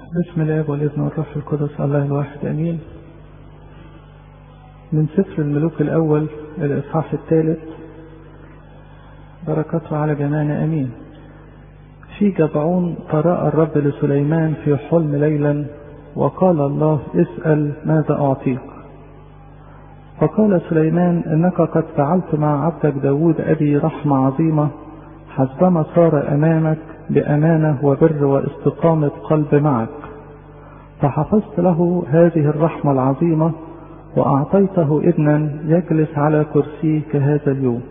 بسم الله والابن والروح القدس الله الواحد امين من سفر الملوك الاول الاصحاح الثالث بركته على جميعنا امين في جبعون تراءى الرب لسليمان في حلم ليلا وقال الله اسأل ماذا أعطيك فقال سليمان إنك قد فعلت مع عبدك داود أبي رحمة عظيمة حسبما صار أمامك بأمانة وبر واستقامة قلب معك فحفظت له هذه الرحمة العظيمة وأعطيته ابنا يجلس على كرسي كهذا اليوم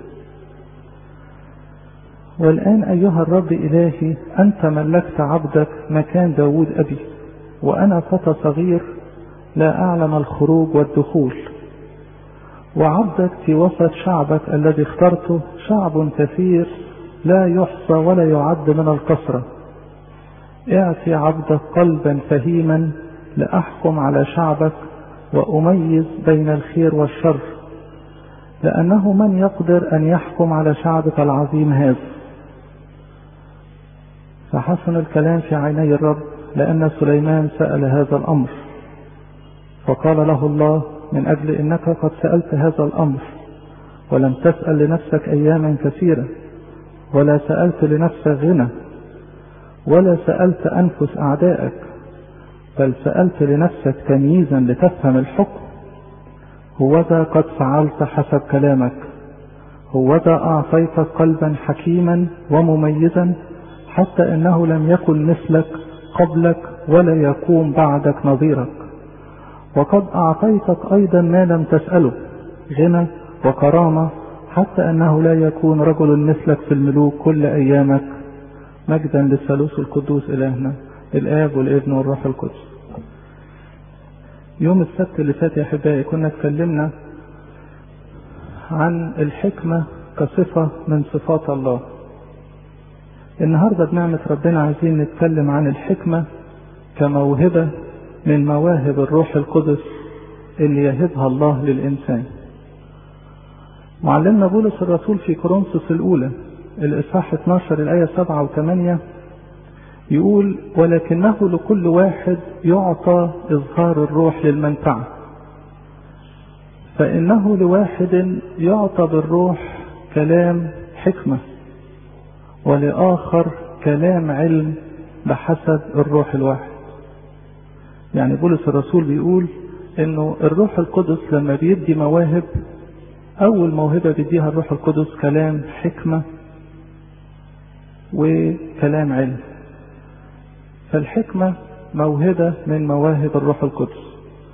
والآن أيها الرب إلهي أنت ملكت عبدك مكان داود أبي وأنا فتى صغير لا أعلم الخروج والدخول وعبدك في وسط شعبك الذي اخترته شعب كثير لا يحصى ولا يعد من الكثرة اعطي عبدك قلبا فهيما لأحكم على شعبك وأميز بين الخير والشر لأنه من يقدر أن يحكم على شعبك العظيم هذا فحسن الكلام في عيني الرب لأن سليمان سأل هذا الأمر فقال له الله من أجل إنك قد سألت هذا الأمر ولم تسأل لنفسك أياما كثيرة ولا سألت لنفسك غنى ولا سألت أنفس أعدائك بل سألت لنفسك تمييزا لتفهم الحكم هوذا قد فعلت حسب كلامك هوذا أعطيتك قلبا حكيما ومميزا حتى إنه لم يكن مثلك قبلك ولا يكون بعدك نظيرك وقد أعطيتك أيضا ما لم تسأله غنى وكرامة حتى أنه لا يكون رجل مثلك في الملوك كل أيامك مجدا للثالوث القدوس إلهنا الآب والابن والروح القدس يوم السبت اللي فات يا أحبائي كنا اتكلمنا عن الحكمة كصفة من صفات الله النهاردة بنعمة ربنا عايزين نتكلم عن الحكمة كموهبة من مواهب الروح القدس اللي يهبها الله للإنسان معلمنا بولس الرسول في كورنثوس الأولى الإصحاح 12 الآية 7 و8 يقول ولكنه لكل واحد يعطى إظهار الروح للمنفعة فإنه لواحد يعطى بالروح كلام حكمة ولآخر كلام علم بحسب الروح الواحد يعني بولس الرسول بيقول انه الروح القدس لما بيدي مواهب اول موهبة بيديها الروح القدس كلام حكمة وكلام علم فالحكمة موهبة من مواهب الروح القدس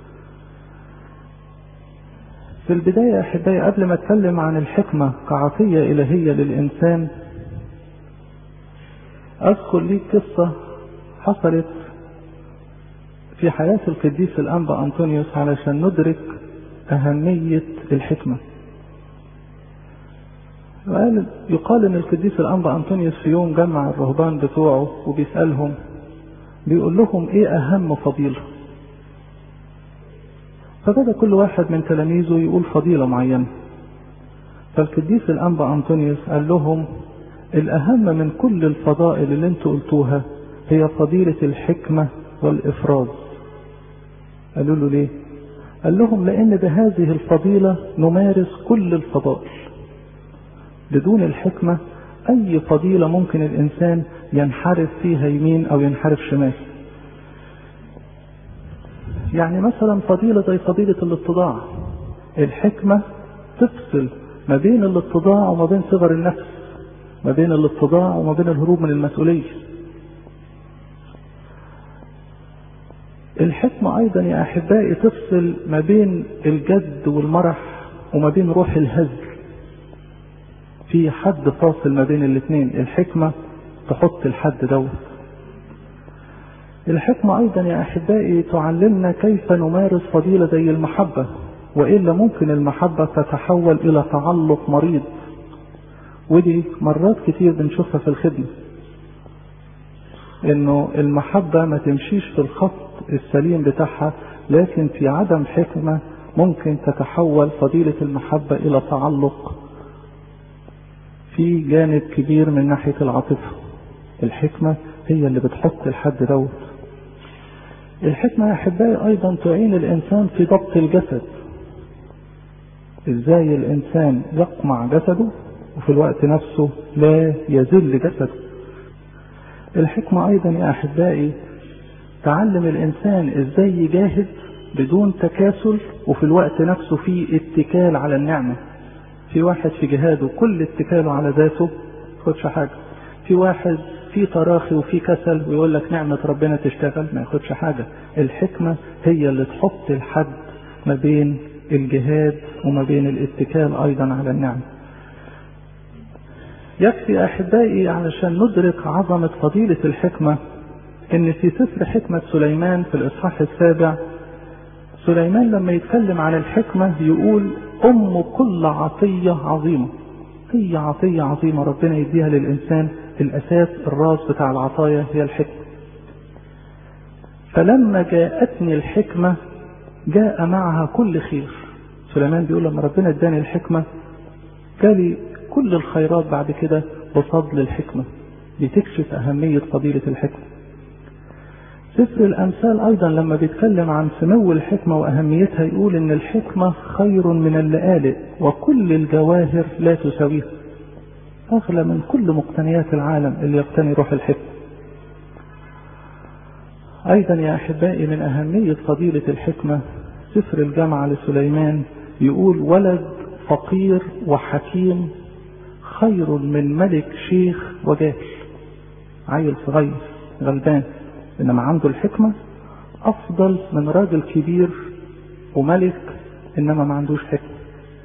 في البداية أحبائي قبل ما أتكلم عن الحكمة كعطية إلهية للإنسان أذكر لي قصة حصلت في حياة القديس الأنبا أنطونيوس علشان ندرك أهمية الحكمة وقال يقال ان القديس الانبا انطونيوس في يوم جمع الرهبان بتوعه وبيسالهم بيقول لهم ايه اهم فضيله فبدا كل واحد من تلاميذه يقول فضيله معينه فالقديس الانبا انطونيوس قال لهم الاهم من كل الفضائل اللي انتوا قلتوها هي فضيله الحكمه والافراز قالوا له ليه قال لهم لان بهذه الفضيله نمارس كل الفضائل بدون الحكمة أي فضيلة ممكن الإنسان ينحرف فيها يمين أو ينحرف شمال يعني مثلا فضيلة زي فضيلة الاتضاع الحكمة تفصل ما بين الاتضاع وما بين صغر النفس ما بين الاتضاع وما بين الهروب من المسؤولية الحكمة أيضا يا أحبائي تفصل ما بين الجد والمرح وما بين روح الهزل في حد فاصل ما بين الاثنين الحكمة تحط الحد دوت الحكمة أيضا يا أحبائي تعلمنا كيف نمارس فضيلة زي المحبة وإلا ممكن المحبة تتحول إلى تعلق مريض ودي مرات كتير بنشوفها في الخدمة إنه المحبة ما تمشيش في الخط السليم بتاعها لكن في عدم حكمة ممكن تتحول فضيلة المحبة إلى تعلق في جانب كبير من ناحية العاطفة الحكمة هي اللي بتحط الحد دوت الحكمة يا أحبائي أيضا تعين الإنسان في ضبط الجسد إزاي الإنسان يقمع جسده وفي الوقت نفسه لا يذل جسده الحكمة أيضا يا أحبائي تعلم الإنسان إزاي يجاهد بدون تكاسل وفي الوقت نفسه في اتكال على النعمة في واحد في جهاده كل اتكاله على ذاته ياخدش حاجة في واحد في تراخي وفي كسل ويقول لك نعمة ربنا تشتغل ما ياخدش حاجة الحكمة هي اللي تحط الحد ما بين الجهاد وما بين الاتكال أيضا على النعمة يكفي أحبائي علشان ندرك عظمة فضيلة الحكمة إن في سفر حكمة سليمان في الإصحاح السابع سليمان لما يتكلم عن الحكمة يقول أم كل عطية عظيمة هي عطية عظيمة ربنا يديها للإنسان الأساس الراس بتاع العطايا هي الحكمة فلما جاءتني الحكمة جاء معها كل خير سليمان بيقول لما ربنا اداني الحكمة جالي كل الخيرات بعد كده بفضل الحكمة بتكشف أهمية فضيلة الحكمة سفر الأمثال أيضا لما بيتكلم عن سمو الحكمة وأهميتها يقول إن الحكمة خير من اللآلئ وكل الجواهر لا تساويها أغلى من كل مقتنيات العالم اللي يقتني روح الحكمة أيضا يا أحبائي من أهمية فضيلة الحكمة سفر الجامعة لسليمان يقول ولد فقير وحكيم خير من ملك شيخ وجاهل عيل صغير غلبان انما عنده الحكمة افضل من راجل كبير وملك انما ما عندوش حكمة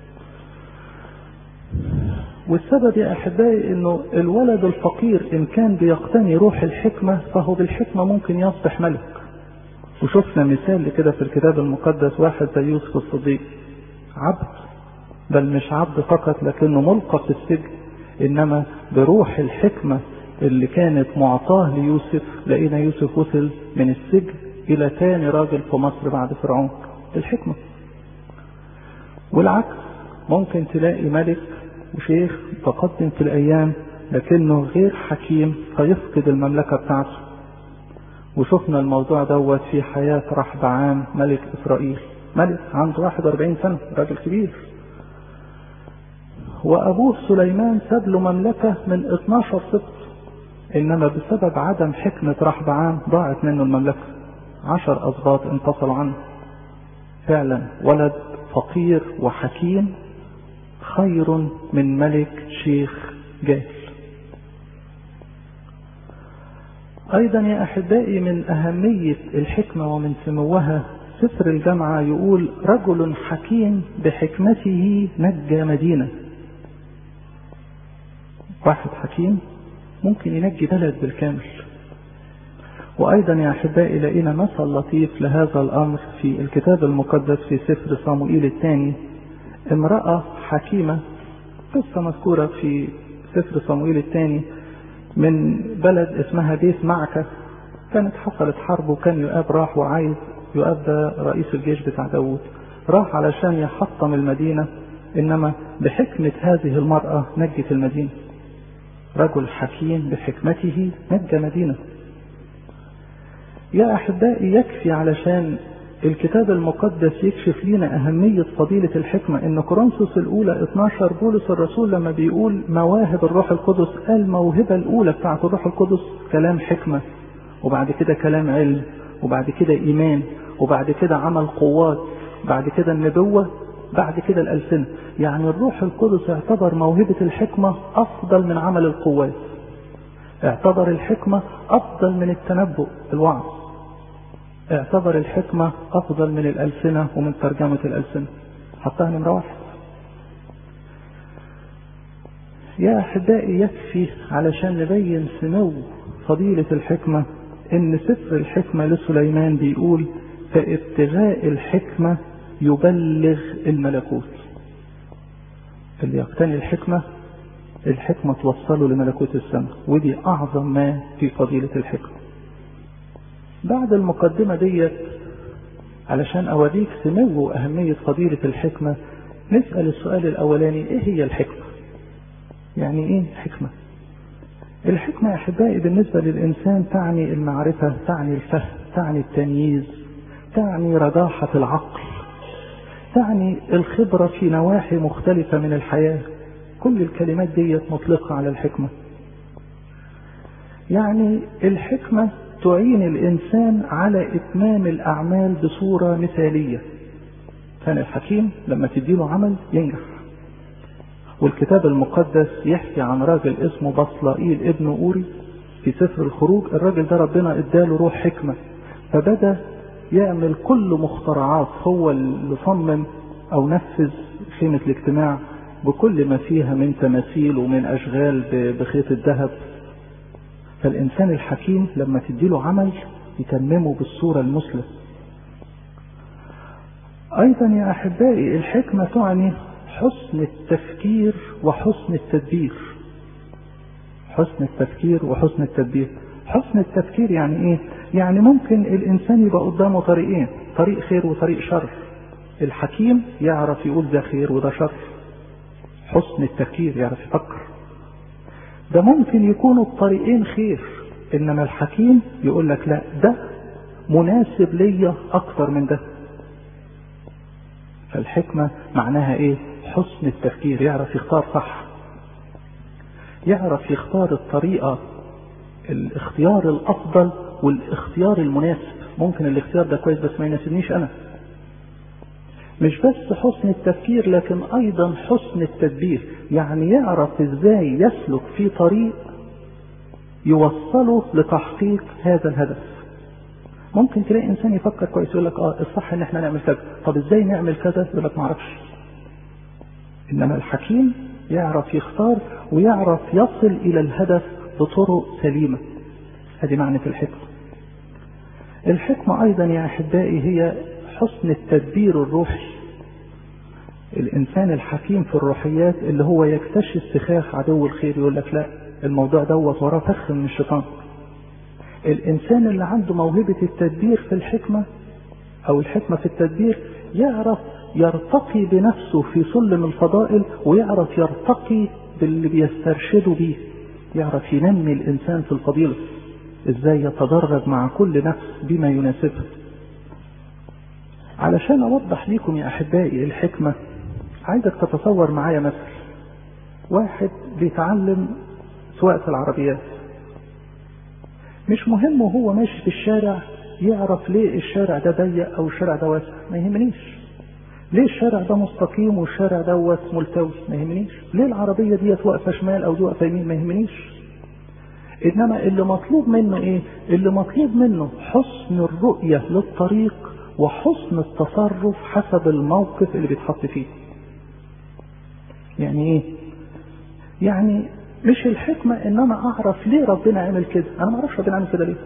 والسبب يا احبائي انه الولد الفقير ان كان بيقتني روح الحكمة فهو بالحكمة ممكن يصبح ملك وشفنا مثال لكده في الكتاب المقدس واحد زي يوسف الصديق عبد بل مش عبد فقط لكنه ملقى في السجن انما بروح الحكمة اللي كانت معطاه ليوسف لقينا يوسف وصل من السجن الى تاني راجل في مصر بعد فرعون الحكمة والعكس ممكن تلاقي ملك وشيخ متقدم في الايام لكنه غير حكيم فيفقد المملكة بتاعته وشفنا الموضوع دوت في حياة رحبعام ملك اسرائيل ملك عنده 41 سنة راجل كبير وابوه سليمان ساب له مملكة من 12 سبط انما بسبب عدم حكمة رحبعام ضاعت منه المملكة عشر اسباط انفصلوا عنه فعلا ولد فقير وحكيم خير من ملك شيخ جاهل ايضا يا احبائي من اهمية الحكمة ومن سموها سفر الجامعة يقول رجل حكيم بحكمته نجى مدينة واحد حكيم ممكن ينجي بلد بالكامل وأيضا يا أحبائي لقينا مثل لطيف لهذا الأمر في الكتاب المقدس في سفر صموئيل الثاني امرأة حكيمة قصة مذكورة في سفر صموئيل الثاني من بلد اسمها بيت معكة كانت حصلت حرب وكان يؤاب راح وعايز يؤاب ده رئيس الجيش بتاع داوود راح علشان يحطم المدينة إنما بحكمة هذه المرأة نجت المدينة رجل حكيم بحكمته نجى مدينة يا أحبائي يكفي علشان الكتاب المقدس يكشف لنا أهمية فضيلة الحكمة إن كورنثوس الأولى 12 بولس الرسول لما بيقول مواهب الروح القدس قال الموهبة الأولى بتاعت الروح القدس كلام حكمة وبعد كده كلام علم وبعد كده إيمان وبعد كده عمل قوات بعد كده النبوة بعد كده الألسنة يعني الروح القدس اعتبر موهبة الحكمة أفضل من عمل القوات اعتبر الحكمة أفضل من التنبؤ الوعظ اعتبر الحكمة أفضل من الألسنة ومن ترجمة الألسنة حطها نمرة واحد يا أحبائي يكفي علشان نبين سمو فضيلة الحكمة إن سفر الحكمة لسليمان بيقول فابتغاء الحكمة يبلغ الملكوت اللي يقتني الحكمة الحكمة توصله لملكوت السماء ودي أعظم ما في فضيلة الحكمة بعد المقدمة ديت علشان أوريك سمو وأهمية فضيلة الحكمة نسأل السؤال الأولاني إيه هي الحكمة؟ يعني إيه حكمة؟ الحكمة يا أحبائي بالنسبة للإنسان تعني المعرفة تعني الفهم تعني التمييز تعني رجاحة العقل تعني الخبرة في نواحي مختلفة من الحياة كل الكلمات دي مطلقة على الحكمة يعني الحكمة تعين الإنسان على إتمام الأعمال بصورة مثالية كان الحكيم لما تديله عمل ينجح والكتاب المقدس يحكي عن راجل اسمه بصلائيل ابن أوري في سفر الخروج الراجل ده ربنا اداله روح حكمة فبدأ يعمل كل مخترعات هو اللي صمم أو نفذ خيمة الاجتماع بكل ما فيها من تماثيل ومن أشغال بخيط الذهب فالإنسان الحكيم لما تديله عمل يتممه بالصورة المثلى أيضا يا أحبائي الحكمة تعني حسن التفكير وحسن التدبير حسن التفكير وحسن التدبير حسن التفكير يعني ايه يعني ممكن الانسان يبقى قدامه طريقين طريق خير وطريق شر الحكيم يعرف يقول ده خير وده شر حسن التفكير يعرف يفكر ده ممكن يكونوا الطريقين خير انما الحكيم يقول لك لا ده مناسب ليا اكتر من ده فالحكمة معناها ايه حسن التفكير يعرف يختار صح يعرف يختار الطريقة الاختيار الافضل والاختيار المناسب ممكن الاختيار ده كويس بس ما يناسبنيش انا مش بس حسن التفكير لكن ايضا حسن التدبير يعني يعرف ازاي يسلك في طريق يوصله لتحقيق هذا الهدف ممكن تلاقي انسان يفكر كويس يقول لك اه الصح ان احنا نعمل كذا طب ازاي نعمل كذا يقول لك ما اعرفش انما الحكيم يعرف يختار ويعرف يصل الى الهدف بطرق سليمه هذه معنى الحكمه الحكمه ايضا يا احبائي هي حسن التدبير الروحي الانسان الحكيم في الروحيات اللي هو يكتشف سخاخ عدو الخير يقول لك لا الموضوع دوت وراه فخ من الشيطان الانسان اللي عنده موهبة التدبير في الحكمة او الحكمة في التدبير يعرف يرتقي بنفسه في سلم الفضائل ويعرف يرتقي باللي بيسترشده بيه يعرف ينمي الانسان في الفضيلة ازاي يتدرج مع كل نفس بما يناسبها علشان اوضح ليكم يا احبائي الحكمة عايزك تتصور معايا مثل واحد بيتعلم سواقة العربيات مش مهم وهو ماشي في الشارع يعرف ليه الشارع ده ضيق او الشارع ده واسع ما يهمنيش ليه الشارع ده مستقيم والشارع دوت ملتوي ما يهمنيش ليه العربيه ديت واقفه شمال او دي واقفه يمين ما يهمنيش انما اللي مطلوب منه ايه اللي مطلوب منه حسن الرؤيه للطريق وحسن التصرف حسب الموقف اللي بيتحط فيه يعني ايه يعني مش الحكمة ان انا اعرف ليه ربنا عمل كده انا ما اعرفش ربنا عمل كده ليه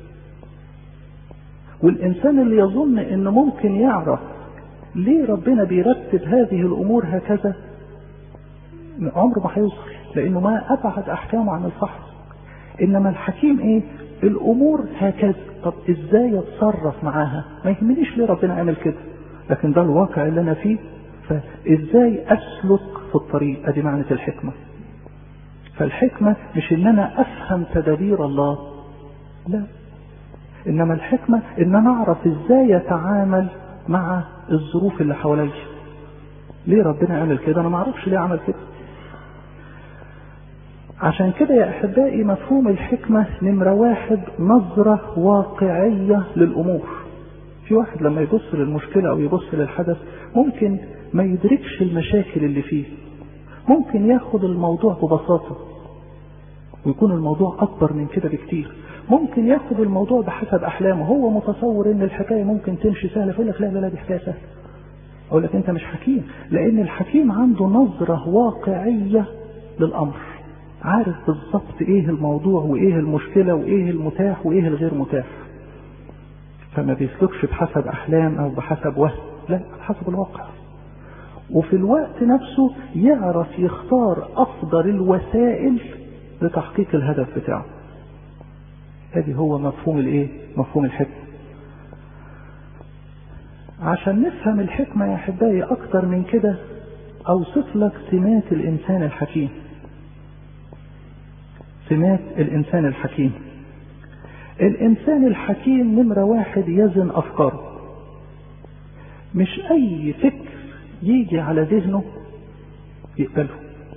والانسان اللي يظن انه ممكن يعرف ليه ربنا بيرتب هذه الامور هكذا عمره ما هيوصل لانه ما ابعد احكامه عن الفحص انما الحكيم ايه الامور هكذا طب ازاي اتصرف معاها ما يهمنيش ليه ربنا عمل كده لكن ده الواقع اللي انا فيه فازاي اسلك في الطريق ادي معنى الحكمه فالحكمة مش ان انا افهم تدابير الله لا انما الحكمة ان انا اعرف ازاي اتعامل مع الظروف اللي حواليا ليه ربنا عمل كده انا ما اعرفش ليه عمل كده عشان كده يا احبائي مفهوم الحكمة نمرة واحد نظرة واقعية للامور في واحد لما يبص للمشكلة او يبص للحدث ممكن ما يدركش المشاكل اللي فيه ممكن ياخد الموضوع ببساطة ويكون الموضوع أكبر من كده بكتير ممكن ياخد الموضوع بحسب أحلامه هو متصور إن الحكاية ممكن تمشي سهلة فيقول لك لا لا لا دي حكاية سهلة أقول لك أنت مش حكيم لأن الحكيم عنده نظرة واقعية للأمر عارف بالظبط إيه الموضوع وإيه المشكلة وإيه المتاح وإيه الغير متاح فما بيسلكش بحسب أحلام أو بحسب وهم لا بحسب الواقع وفي الوقت نفسه يعرف يختار افضل الوسائل لتحقيق الهدف بتاعه ادي هو مفهوم الايه مفهوم الحكمه عشان نفهم الحكمه يا احبائي اكتر من كده اوصف لك سمات الانسان الحكيم سمات الانسان الحكيم الإنسان الحكيم نمرة واحد يزن أفكاره مش أي فكر يجي على ذهنه يقبله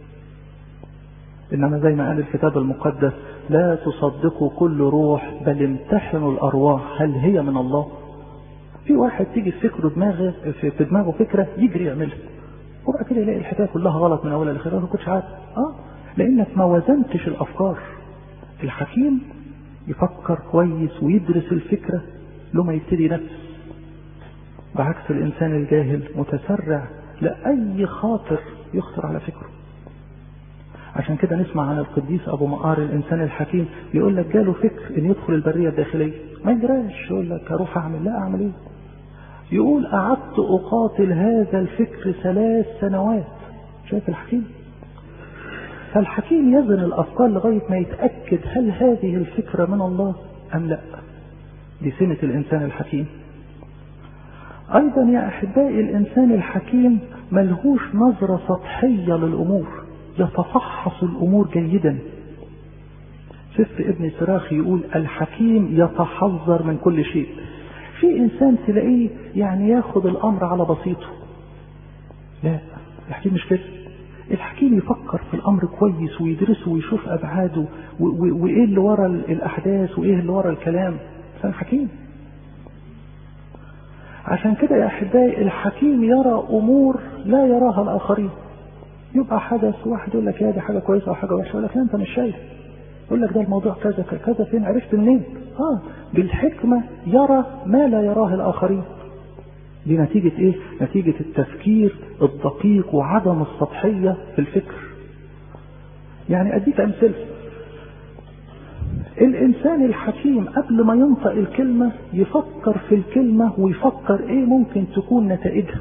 إنما زي ما قال الكتاب المقدس لا تصدقوا كل روح بل امتحنوا الأرواح هل هي من الله في واحد تيجي في فكره دماغه في دماغه فكرة يجري يعملها وبعد كده يلاقي الحكاية كلها غلط من أولها لآخرها ما كنتش عارف اه لأنك ما وزنتش الأفكار الحكيم يفكر كويس ويدرس الفكرة لما يبتدي نفس بعكس الإنسان الجاهل متسرع لأي خاطر يخطر على فكره عشان كده نسمع عن القديس أبو مقار الإنسان الحكيم يقول لك جاله فكر إن يدخل البرية الداخلية ما يجراش يقول لك أروح أعمل لا أعمل إيه يقول قعدت أقاتل هذا الفكر ثلاث سنوات شايف الحكيم فالحكيم يزن الأفكار لغاية ما يتأكد هل هذه الفكرة من الله أم لا دي سنة الإنسان الحكيم أيضا يا أحبائي الإنسان الحكيم ملهوش نظرة سطحية للأمور يتفحص الأمور جيدا سفر ابن سراخ يقول الحكيم يتحذر من كل شيء في إنسان تلاقيه يعني ياخد الأمر على بسيطه لا الحكيم مش كده الحكيم يفكر في الأمر كويس ويدرسه ويشوف أبعاده وإيه اللي ورا الأحداث وإيه اللي ورا الكلام إنسان حكيم عشان كده يا أحبائي الحكيم يرى أمور لا يراها الآخرين يبقى حدث واحد يقول لك يا دي حاجة كويسة أو حاجة وحشة يقول لك لا أنت مش شايف يقول لك ده الموضوع كذا كذا فين عرفت منين؟ آه بالحكمة يرى ما لا يراه الآخرين دي نتيجة إيه؟ نتيجة التفكير الدقيق وعدم السطحية في الفكر يعني أديك أمثلة الإنسان الحكيم قبل ما ينطق الكلمة يفكر في الكلمة ويفكر إيه ممكن تكون نتائجها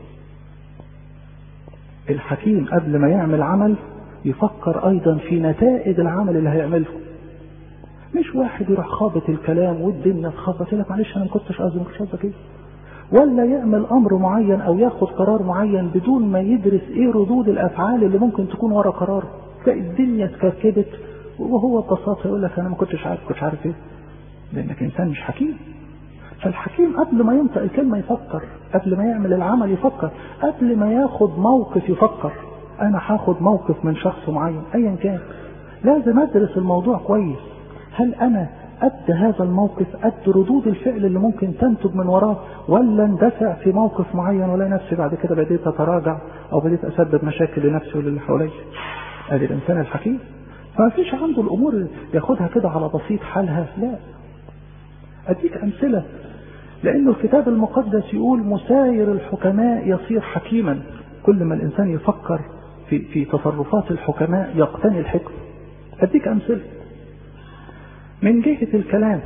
الحكيم قبل ما يعمل عمل يفكر أيضا في نتائج العمل اللي هيعمله مش واحد يروح خابط الكلام والدنيا تخبط لك معلش أنا ما كنتش قصدي ما كنتش قصدك إيه ولا يعمل أمر معين أو ياخد قرار معين بدون ما يدرس إيه ردود الأفعال اللي ممكن تكون ورا قراره تلاقي الدنيا اتكركبت وهو ببساطة يقول لك أنا ما كنتش عارف كنتش عارف إيه لأنك إنسان مش حكيم فالحكيم قبل ما ينطق الكلمة يفكر قبل ما يعمل العمل يفكر قبل ما ياخد موقف يفكر أنا هاخد موقف من شخص معين أيا كان لازم أدرس الموضوع كويس هل أنا قد هذا الموقف قد ردود الفعل اللي ممكن تنتج من وراه ولا اندفع في موقف معين ولا نفسي بعد كده بديت أتراجع أو بديت أسبب مشاكل لنفسي وللي حواليا ادي الإنسان الحكيم فما فيش عنده الأمور ياخدها كده على بسيط حالها لا أديك أمثلة لأنه الكتاب المقدس يقول مساير الحكماء يصير حكيما كل ما الإنسان يفكر في, في تصرفات الحكماء يقتني الحكم أديك أمثلة من جهة الكلام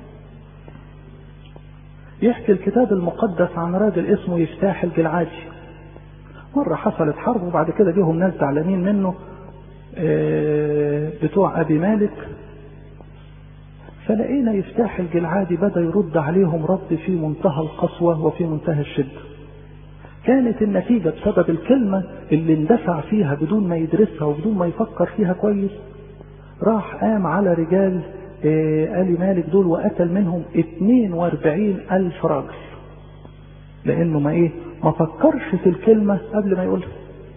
يحكي الكتاب المقدس عن راجل اسمه يفتاح الجلعادي مرة حصلت حرب وبعد كده جيهم ناس زعلانين منه بتوع أبي مالك فلقينا يفتاح الجلعادي بدأ يرد عليهم رد في منتهى القسوة وفي منتهى الشدة كانت النتيجة بسبب الكلمة اللي اندفع فيها بدون ما يدرسها وبدون ما يفكر فيها كويس راح قام على رجال آل مالك دول وقتل منهم 42 ألف راجل لأنه ما إيه ما فكرش في الكلمة قبل ما يقولها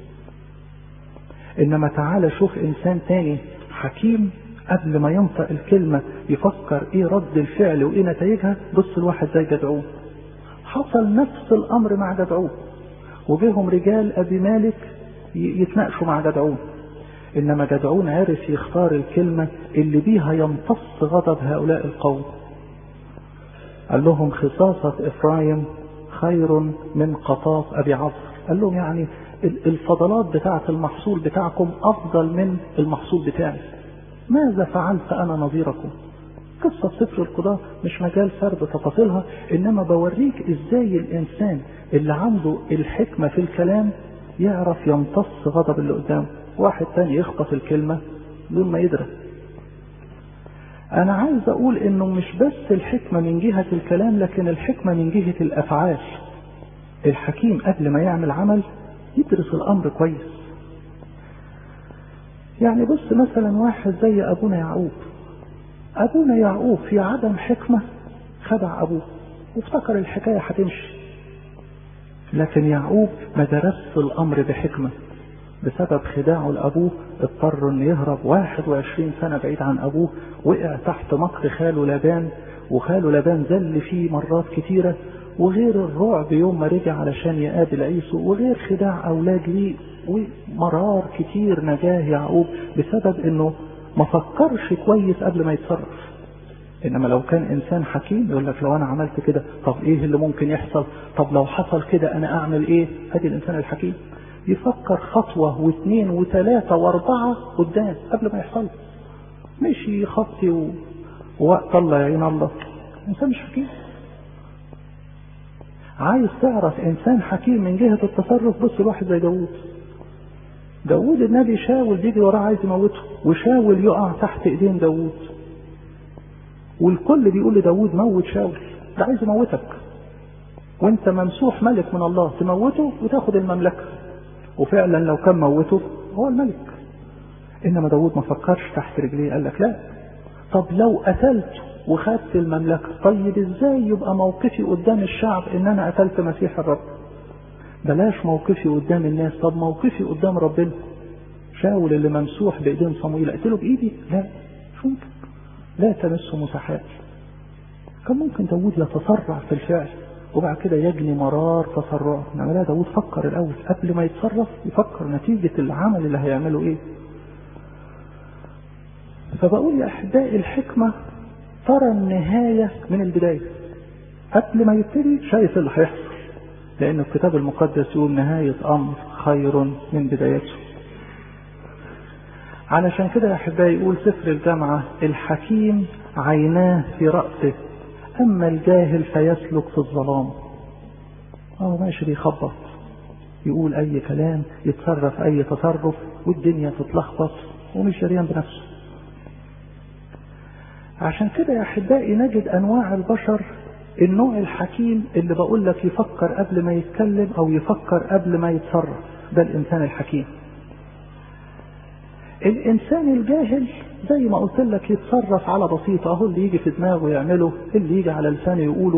إنما تعالى شوف إنسان تاني حكيم قبل ما ينطق الكلمة يفكر إيه رد الفعل وإيه نتائجها بص الواحد زي جدعون حصل نفس الأمر مع جدعون وجيهم رجال أبي مالك يتناقشوا مع جدعون إنما جدعون عرف يختار الكلمة اللي بيها يمتص غضب هؤلاء القوم قال لهم خصاصة إفرايم خير من قطاف أبي عصر قال لهم يعني الفضلات بتاعة المحصول بتاعكم أفضل من المحصول بتاعي ماذا فعلت أنا نظيركم قصة سفر القضاء مش مجال سرد تفاصيلها إنما بوريك إزاي الإنسان اللي عنده الحكمة في الكلام يعرف يمتص غضب اللي قدامه واحد تاني يخطف الكلمة بدون ما يدرس أنا عايز أقول إنه مش بس الحكمة من جهة الكلام لكن الحكمة من جهة الأفعال الحكيم قبل ما يعمل عمل يدرس الأمر كويس يعني بص مثلا واحد زي أبونا يعقوب ابونا يعقوب في عدم حكمة خدع ابوه وافتكر الحكاية هتمشي لكن يعقوب ما درس الامر بحكمة بسبب خداعه لابوه اضطر انه يهرب 21 سنة بعيد عن ابوه وقع تحت مكر خاله لابان وخاله لابان ذل فيه مرات كتيرة وغير الرعب يوم ما رجع علشان يقابل عيسو وغير خداع اولاد ليه ومرار كتير نجاه يعقوب بسبب انه ما فكرش كويس قبل ما يتصرف انما لو كان انسان حكيم يقول لك لو انا عملت كده طب ايه اللي ممكن يحصل طب لو حصل كده انا اعمل ايه ادي الانسان الحكيم يفكر خطوة واثنين وثلاثة واربعة قدام قبل ما يحصل مشي خطي و... ووقت الله يعين الله انسان مش حكيم عايز تعرف انسان حكيم من جهة التصرف بص الواحد زي داوود داوود النبي شاول بيجي وراه عايز يموته وشاول يقع تحت ايدين داوود والكل بيقول لداوود موت شاول ده عايز يموتك وانت ممسوح ملك من الله تموته وتاخد المملكة وفعلا لو كان موته هو الملك انما داوود ما فكرش تحت رجليه قال لك لا طب لو قتلت وخدت المملكة طيب ازاي يبقى موقفي قدام الشعب ان انا قتلت مسيح الرب بلاش موقفي قدام الناس طب موقفي قدام ربنا شاول اللي ممسوح بايدين صمويل اقتله بايدي لا مش ممكن لا تمس مساحات كان ممكن داود يتسرع في الفعل وبعد كده يجني مرار تسرعه انما لا داود فكر الاول قبل ما يتصرف يفكر نتيجة العمل اللي هيعمله ايه فبقول يا احبائي الحكمة ترى النهاية من البداية قبل ما يبتدي شايف اللي هيحصل لأن الكتاب المقدس يقول نهاية أمر خير من بدايته علشان كده يا أحبائي يقول سفر الجامعة الحكيم عيناه في رأسه أما الجاهل فيسلك في الظلام أهو ماشي بيخبط يقول أي كلام يتصرف أي تصرف والدنيا تتلخبط ومش جريان بنفسه عشان كده يا أحبائي نجد أنواع البشر النوع الحكيم اللي بقول لك يفكر قبل ما يتكلم أو يفكر قبل ما يتصرف ده الإنسان الحكيم الإنسان الجاهل زي ما قلت لك يتصرف على بسيطة أهو اللي يجي في دماغه يعمله اللي يجي على لسانه يقوله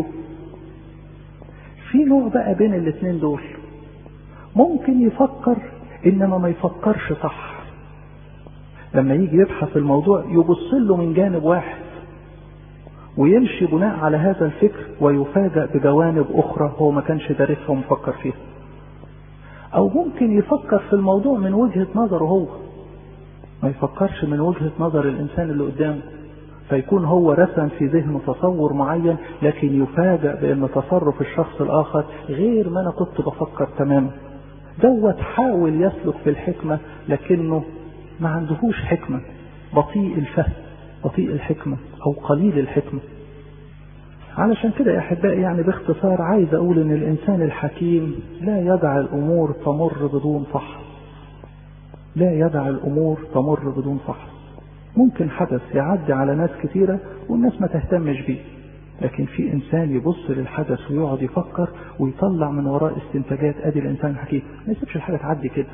في نوع بقى بين الاثنين دول ممكن يفكر إنما ما يفكرش صح لما يجي يبحث الموضوع يبص له من جانب واحد ويمشي بناء على هذا الفكر ويفاجأ بجوانب أخرى هو ما كانش دارسها ومفكر فيها أو ممكن يفكر في الموضوع من وجهة نظره هو ما يفكرش من وجهة نظر الإنسان اللي قدامه فيكون هو رسم في ذهنه تصور معين لكن يفاجأ بأن تصرف الشخص الآخر غير ما أنا كنت بفكر تماما دوت حاول يسلك في الحكمة لكنه ما عندهوش حكمة بطيء الفهم بطيء الحكمة أو قليل الحكمة علشان كده يا أحبائي يعني باختصار عايز أقول إن الإنسان الحكيم لا يدع الأمور تمر بدون فحص لا يدع الأمور تمر بدون فحص ممكن حدث يعدي على ناس كثيرة والناس ما تهتمش بيه لكن في إنسان يبص للحدث ويقعد يفكر ويطلع من وراء استنتاجات أدي الإنسان الحكيم ما يسيبش الحاجة تعدي كده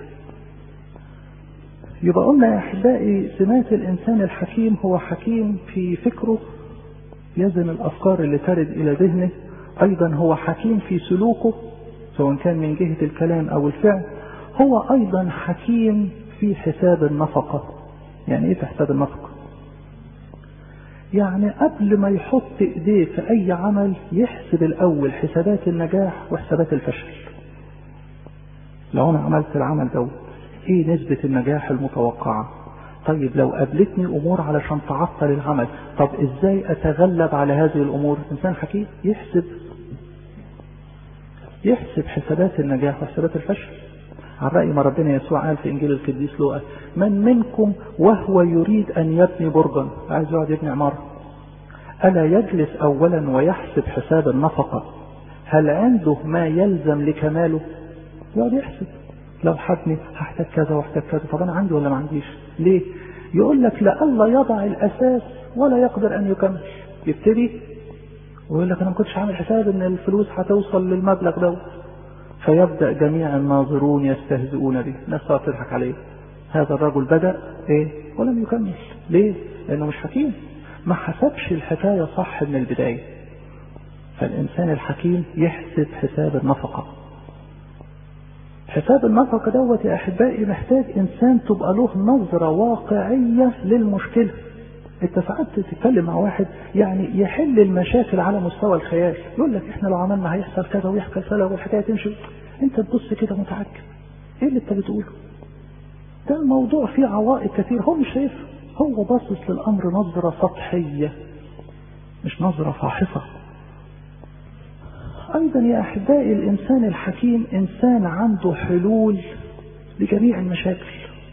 يبقى قلنا يا أحبائي سمات الإنسان الحكيم هو حكيم في فكره يزن الأفكار اللي ترد إلى ذهنه أيضا هو حكيم في سلوكه سواء كان من جهة الكلام أو الفعل هو أيضا حكيم في حساب النفقة يعني إيه في حساب النفقة يعني قبل ما يحط إيديه في أي عمل يحسب الأول حسابات النجاح وحسابات الفشل لو أنا عملت العمل دوت ايه نسبة النجاح المتوقعة طيب لو قابلتني امور علشان تعطل العمل طب ازاي اتغلب على هذه الامور انسان حكيم يحسب يحسب حسابات النجاح وحسابات الفشل على رأي ما ربنا يسوع قال في انجيل القديس لوقا من منكم وهو يريد ان يبني برجا عايز يقعد يبني عمارة الا يجلس اولا ويحسب حساب النفقة هل عنده ما يلزم لكماله يقعد يحسب لو حبني هحتاج كذا واحتاج كذا طب انا عندي ولا ما عنديش ليه يقول لك لألا يضع الاساس ولا يقدر ان يكمل يبتدي ويقول لك انا ما كنتش عامل حساب ان الفلوس هتوصل للمبلغ ده فيبدا جميع الناظرون يستهزئون به الناس تقعد تضحك عليه هذا الرجل بدا ايه ولم يكمل ليه لانه مش حكيم ما حسبش الحكاية صح من البداية فالإنسان الحكيم يحسب حساب النفقة حساب النفقة دوت يا أحبائي محتاج إنسان تبقى له نظرة واقعية للمشكلة انت ساعات تتكلم مع واحد يعني يحل المشاكل على مستوى الخيال يقول لك احنا لو عملنا هيحصل كذا ويحصل كذا والحكايه تمشي انت تبص كده متعجب ايه اللي انت بتقوله ده الموضوع فيه عوائق كتير هو مش شايف هو باصص للامر نظره سطحيه مش نظره فاحصه ايضا يا احبائي الانسان الحكيم انسان عنده حلول لجميع المشاكل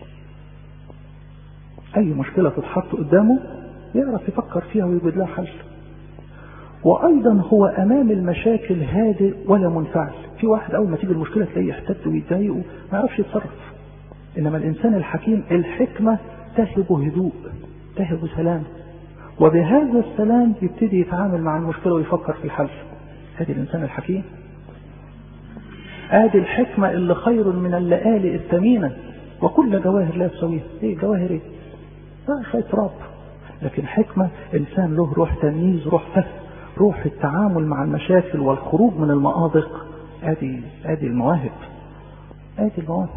اي مشكله تتحط قدامه يعرف يفكر فيها ويوجد لها حل وايضا هو امام المشاكل هادئ ولا منفعل في واحد اول ما تيجي المشكله تلاقيه يحتد ويتضايق وما يعرفش يتصرف انما الانسان الحكيم الحكمه تهب هدوء تهب سلام وبهذا السلام يبتدي يتعامل مع المشكله ويفكر في الحل هذه الانسان الحكيم ادي الحكمه اللي خير من اللآلئ الثمينه وكل جواهر لا تسويها ايه جواهر ايه لا شويه تراب لكن حكمه انسان له روح تمييز روح فهم روح التعامل مع المشاكل والخروج من المآزق ادي ادي المواهب ادي المواهب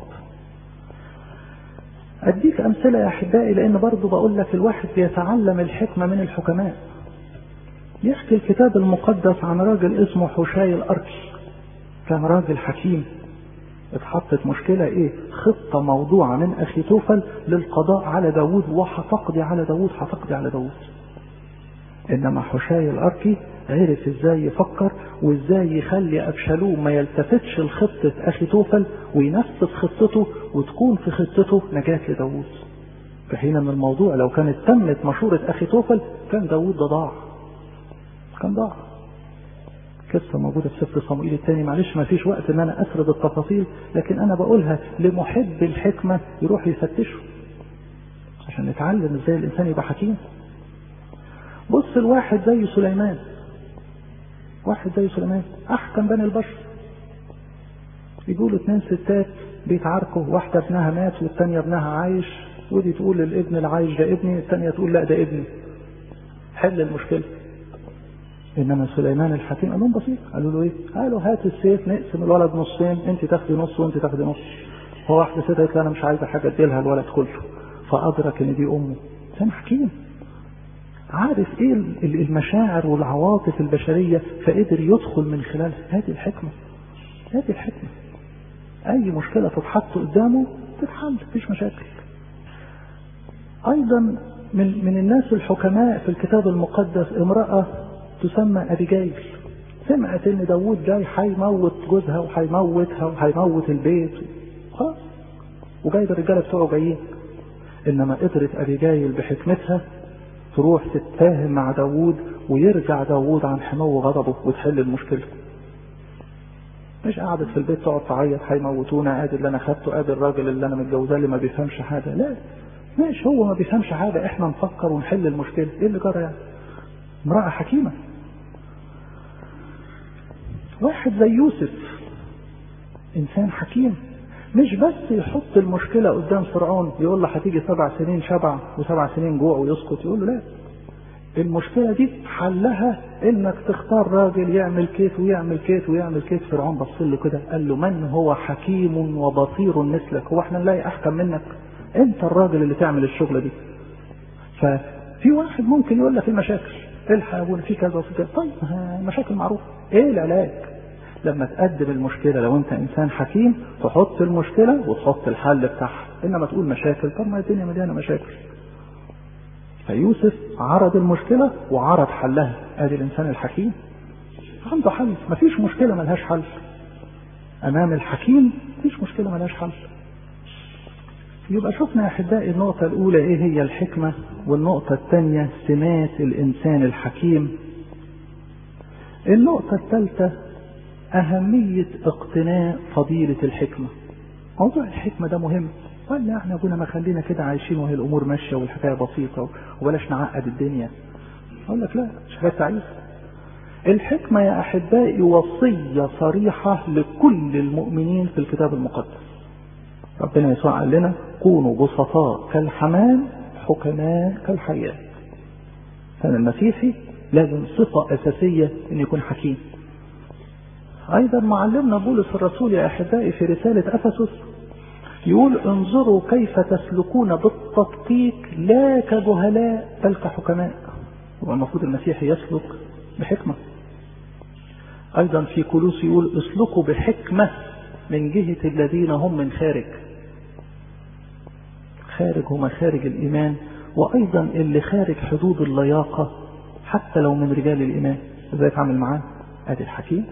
اديك امثله يا احبائي لان برضه بقول لك الواحد بيتعلم الحكمه من الحكماء يحكي الكتاب المقدس عن راجل اسمه حشاي الاركي كان راجل حكيم اتحطت مشكلة ايه خطة موضوعة من اخي توفل للقضاء على داود وهتقضي على داود هتقضي على داود انما حشاي الاركي عرف ازاي يفكر وازاي يخلي ابشالوم ما يلتفتش لخطة اخي توفل وينفذ خطته وتكون في خطته نجاة لداود في حين ان الموضوع لو كانت تمت مشورة اخي توفل كان داود ده ضاع كان ضاع قصة موجودة في سفر صموئيل الثاني معلش ما فيش وقت ان انا اسرد التفاصيل لكن انا بقولها لمحب الحكمة يروح يفتشه عشان نتعلم ازاي الانسان يبقى حكيم بص الواحد زي سليمان واحد زي سليمان احكم بني البشر يقولوا اتنين ستات بيتعاركوا واحدة ابنها مات والتانية ابنها عايش ودي تقول للابن العايش ده ابني التانية تقول لا ده ابني حل المشكلة انما سليمان الحكيم قال لهم بسيط قالوا له ايه قالوا هات السيف نقسم الولد نصين انت تاخدي نص وانت تاخدي نص هو واحده ست قالت انا مش عايزه حاجه اديلها الولد كله فادرك ان دي امه كان حكيم عارف ايه المشاعر والعواطف البشريه فقدر يدخل من خلالها هذه الحكمه هذه الحكمه اي مشكله تتحط قدامه تتحل مفيش مشاكل ايضا من من الناس الحكماء في الكتاب المقدس امراه تسمى أبيجايل سمعت إن داوود جاي هيموت جوزها وهيموتها وهيموت البيت خلاص وجايب الرجالة بتوعه جايين إنما قدرت أبيجايل بحكمتها تروح تتفاهم مع داوود ويرجع داوود عن حمو غضبه وتحل المشكلة مش قعدت في البيت تقعد تعيط هيموتونا ادي اللي انا خدته ادي الراجل اللي انا متجوزاه اللي ما بيفهمش حاجه لا ماشي هو ما بيفهمش حاجه احنا نفكر ونحل المشكله ايه اللي جرى يعني امراه حكيمه واحد زي يوسف انسان حكيم مش بس يحط المشكلة قدام فرعون يقول له هتيجي سبع سنين شبع وسبع سنين جوع ويسكت يقول له لا المشكلة دي حلها انك تختار راجل يعمل كيت ويعمل كيت ويعمل كيت فرعون بص له كده قال له من هو حكيم وبصير مثلك هو احنا نلاقي احكم منك انت الراجل اللي تعمل الشغلة دي ففي واحد ممكن يقول لك المشاكل الحق يا ابونا في كذا وفي كذا طيب مشاكل معروفة ايه العلاج لما تقدم المشكلة لو انت انسان حكيم تحط المشكلة وتحط الحل بتاعها انما تقول مشاكل طب ما الدنيا مليانة مشاكل فيوسف عرض المشكلة وعرض حلها ادي الانسان الحكيم عنده حل مفيش مشكلة ملهاش حل امام الحكيم مفيش مشكلة ملهاش حل يبقى شفنا يا احبائي النقطة الاولى ايه هي الحكمة والنقطة الثانية سمات الانسان الحكيم النقطة الثالثة أهمية اقتناء فضيلة الحكمة موضوع الحكمة ده مهم ولا احنا كنا ما خلينا كده عايشين وهي الأمور ماشية والحكاية بسيطة وبلاش نعقد الدنيا أقول لك لا مش حكاية تعيس الحكمة يا أحبائي وصية صريحة لكل المؤمنين في الكتاب المقدس ربنا يسوع قال لنا كونوا بسطاء كالحمام حكماء كالحياة المسيحي لازم صفة أساسية أن يكون حكيم أيضا معلمنا بولس الرسول يا أحبائي في رسالة أفسس يقول انظروا كيف تسلكون بالتدقيق لا كجهلاء بل كحكماء والمفروض المسيحي يسلك بحكمة أيضا في كولوس يقول اسلكوا بحكمة من جهة الذين هم من خارج خارج هم خارج الإيمان وأيضا اللي خارج حدود اللياقة حتى لو من رجال الإيمان ازاي تعمل معاه ادي الحكيم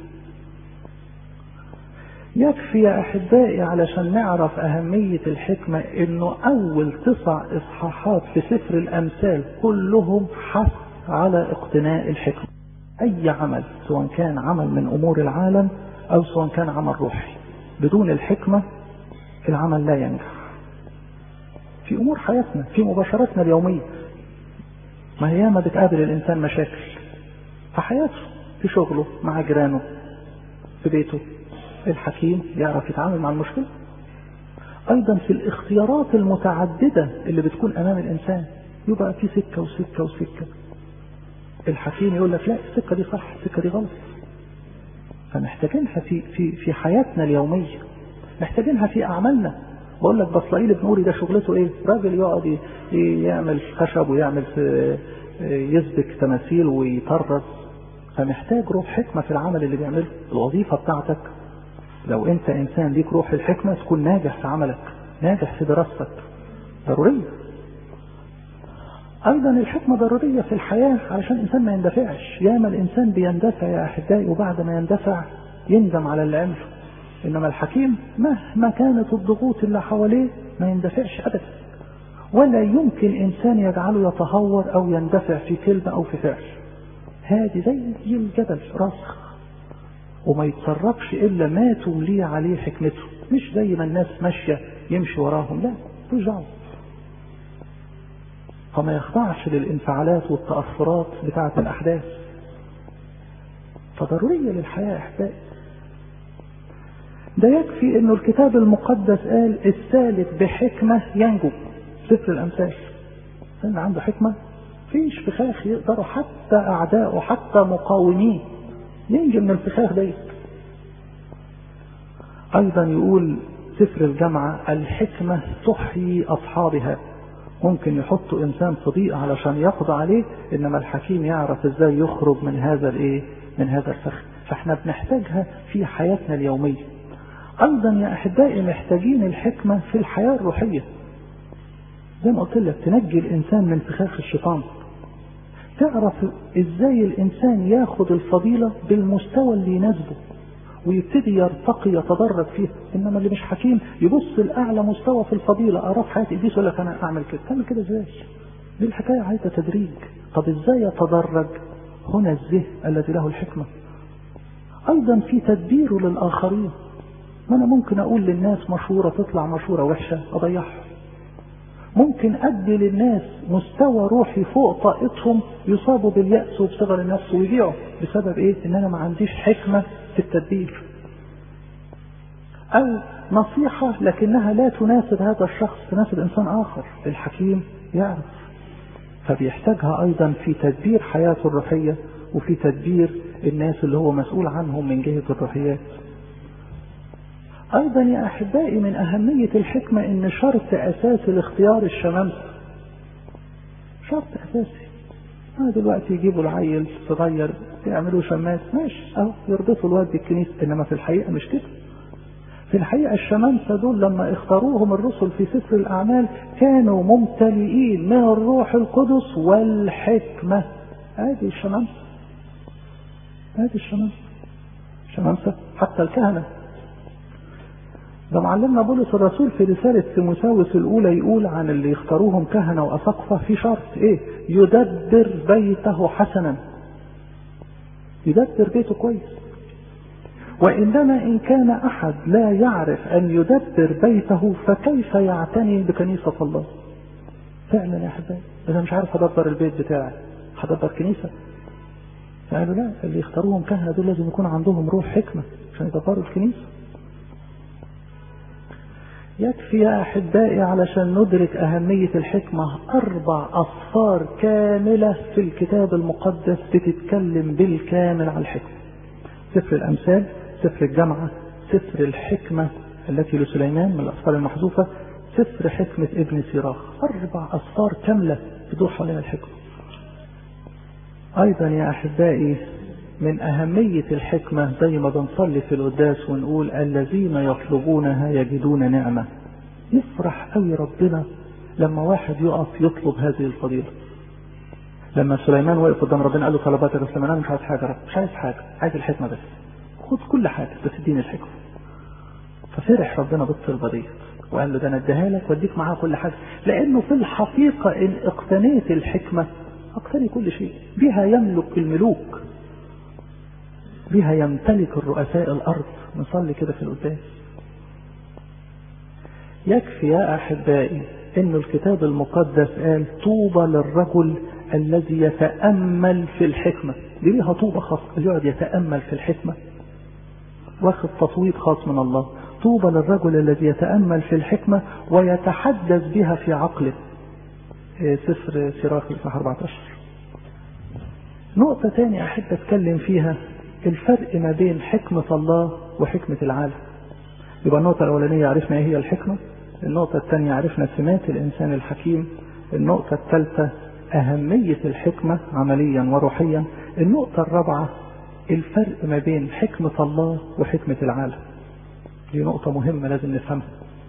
يكفي يا أحبائي علشان نعرف أهمية الحكمة إنه أول تسع إصحاحات في سفر الأمثال كلهم حث على اقتناء الحكمة أي عمل سواء كان عمل من أمور العالم أو سواء كان عمل روحي بدون الحكمة العمل لا ينجح في أمور حياتنا في مباشرتنا اليومية ما هي ما بتقابل الإنسان مشاكل في حياته في شغله مع جيرانه في بيته الحكيم يعرف يتعامل مع المشكلة أيضا في الاختيارات المتعددة اللي بتكون أمام الإنسان يبقى في سكة وسكة وسكة الحكيم يقول لك لا السكة دي صح السكة دي غلط فمحتاجينها في في في حياتنا اليومية محتاجينها في أعمالنا بقول لك بصلائيل ابن أوري ده شغلته إيه؟ راجل يقعد يعمل خشب ويعمل يسبك تماثيل ويطرز فمحتاج روح حكمة في العمل اللي بيعمله الوظيفة بتاعتك لو انت انسان ليك روح الحكمة تكون ناجح في عملك ناجح في دراستك ضرورية ايضا الحكمة ضرورية في الحياة علشان الانسان ما يندفعش ياما الانسان بيندفع يا احبائي وبعد ما يندفع يندم على اللي عمله انما الحكيم مهما كانت الضغوط اللي حواليه ما يندفعش ابدا ولا يمكن انسان يجعله يتهور او يندفع في كلمة او في فعل هادي زي الجبل راسخ وما يتصرفش الا ما تملي عليه حكمته مش زي ما الناس ماشيه يمشي وراهم لا مش دعوه فما يخضعش للانفعالات والتاثرات بتاعه الاحداث فضروريه للحياه احبائي ده يكفي انه الكتاب المقدس قال السالك بحكمه ينجو سفر الامثال ان عنده حكمه فيش فخاخ يقدروا حتى اعدائه حتى مقاوميه ينجي من الفخاخ ديت ايضا يقول سفر الجامعة الحكمة تحيي اصحابها ممكن يحطوا انسان في ضيق علشان يقضى عليه انما الحكيم يعرف ازاي يخرج من هذا الايه من هذا الفخ فاحنا بنحتاجها في حياتنا اليومية ايضا يا احبائي محتاجين الحكمة في الحياة الروحية زي ما قلت لك تنجي الانسان من فخاخ الشيطان تعرف ازاي الانسان ياخد الفضيلة بالمستوى اللي يناسبه ويبتدي يرتقي يتدرج فيه انما اللي مش حكيم يبص لاعلى مستوى في الفضيلة اراه في حياتي ابليس يقول لك انا اعمل كده تعمل كده ازاي دي الحكاية عايزة تدريج طب ازاي يتدرج هنا الذهن الذي له الحكمة ايضا في تدبيره للاخرين ما انا ممكن اقول للناس مشورة تطلع مشورة وحشة اضيعها ممكن ادي للناس مستوى روحي فوق طاقتهم يصابوا باليأس وبصغر النفس ويبيعوا بسبب ايه ان انا ما عنديش حكمة في التدبير او نصيحة لكنها لا تناسب هذا الشخص تناسب انسان اخر الحكيم يعرف فبيحتاجها ايضا في تدبير حياته الروحية وفي تدبير الناس اللي هو مسؤول عنهم من جهة الروحيات ايضا يا احبائي من اهمية الحكمة ان شرط اساسي لاختيار الشمامسة شرط اساسي اه دلوقتي يجيبوا العيل صغير يعملوا شماس ماشي اهو يربطوا الواد بالكنيسة انما في الحقيقة مش كده في الحقيقة الشمامسة دول لما اختاروهم الرسل في سفر الأعمال كانوا ممتلئين من الروح القدس والحكمة هذه الشمامسة هذه الشمامسة شمامسة حتى الكهنة ده معلمنا بولس الرسول في رسالة تيموثاوس الأولى يقول عن اللي يختاروهم كهنة وأساقفة في شرط إيه؟ يدبر بيته حسنا. يدبر بيته كويس. وإنما إن كان أحد لا يعرف أن يدبر بيته فكيف يعتني بكنيسة الله؟ فعلا يا أحبائي أنا مش عارف أدبر البيت بتاعي هدبر كنيسة؟ قالوا لا اللي يختاروهم كهنة دول لازم يكون عندهم روح حكمة عشان يدبروا الكنيسة. يكفي يا أحبائي علشان ندرك أهمية الحكمة أربع أصفار كاملة في الكتاب المقدس بتتكلم بالكامل عن الحكمة سفر الأمثال سفر الجامعة سفر الحكمة التي لسليمان من الأصفار المحذوفة سفر حكمة ابن سيراخ أربع أصفار كاملة تدور حوالين الحكمة أيضا يا أحبائي من أهمية الحكمة زي ما بنصلي في القداس ونقول الذين يطلبونها يجدون نعمة يفرح قوي ربنا لما واحد يقف يطلب هذه الفضيلة لما سليمان وقف قدام ربنا قال له طلباتك يا سليمان انا مش عايز حاجه رب مش عايز حاجه عايز الحكمه بس خد كل حاجه بس اديني الحكمه ففرح ربنا بالطلبه ديت وقال له ده انا اديها لك واديك معاها كل حاجه لانه في الحقيقه ان اقتنيت الحكمه اقتني كل شيء بها يملك الملوك بها يمتلك الرؤساء الارض نصلي كده في القداس يكفي يا احبائي ان الكتاب المقدس قال طوبى للرجل الذي يتامل في الحكمه دي ليها طوبى خاصه اللي يقعد يتامل في الحكمه واخد تصويت خاص من الله طوبى للرجل الذي يتامل في الحكمه ويتحدث بها في عقله سفر سراخ الاصحاح 14 نقطه ثانيه احب اتكلم فيها الفرق ما بين حكمه الله وحكمه العالم يبقى النقطه الاولانيه عرفنا ايه هي الحكمه النقطه الثانيه عرفنا سمات الانسان الحكيم النقطه الثالثه أهمية الحكمة عمليا وروحيا النقطة الرابعة الفرق ما بين حكمة الله وحكمة العالم دي نقطة مهمة لازم نفهمها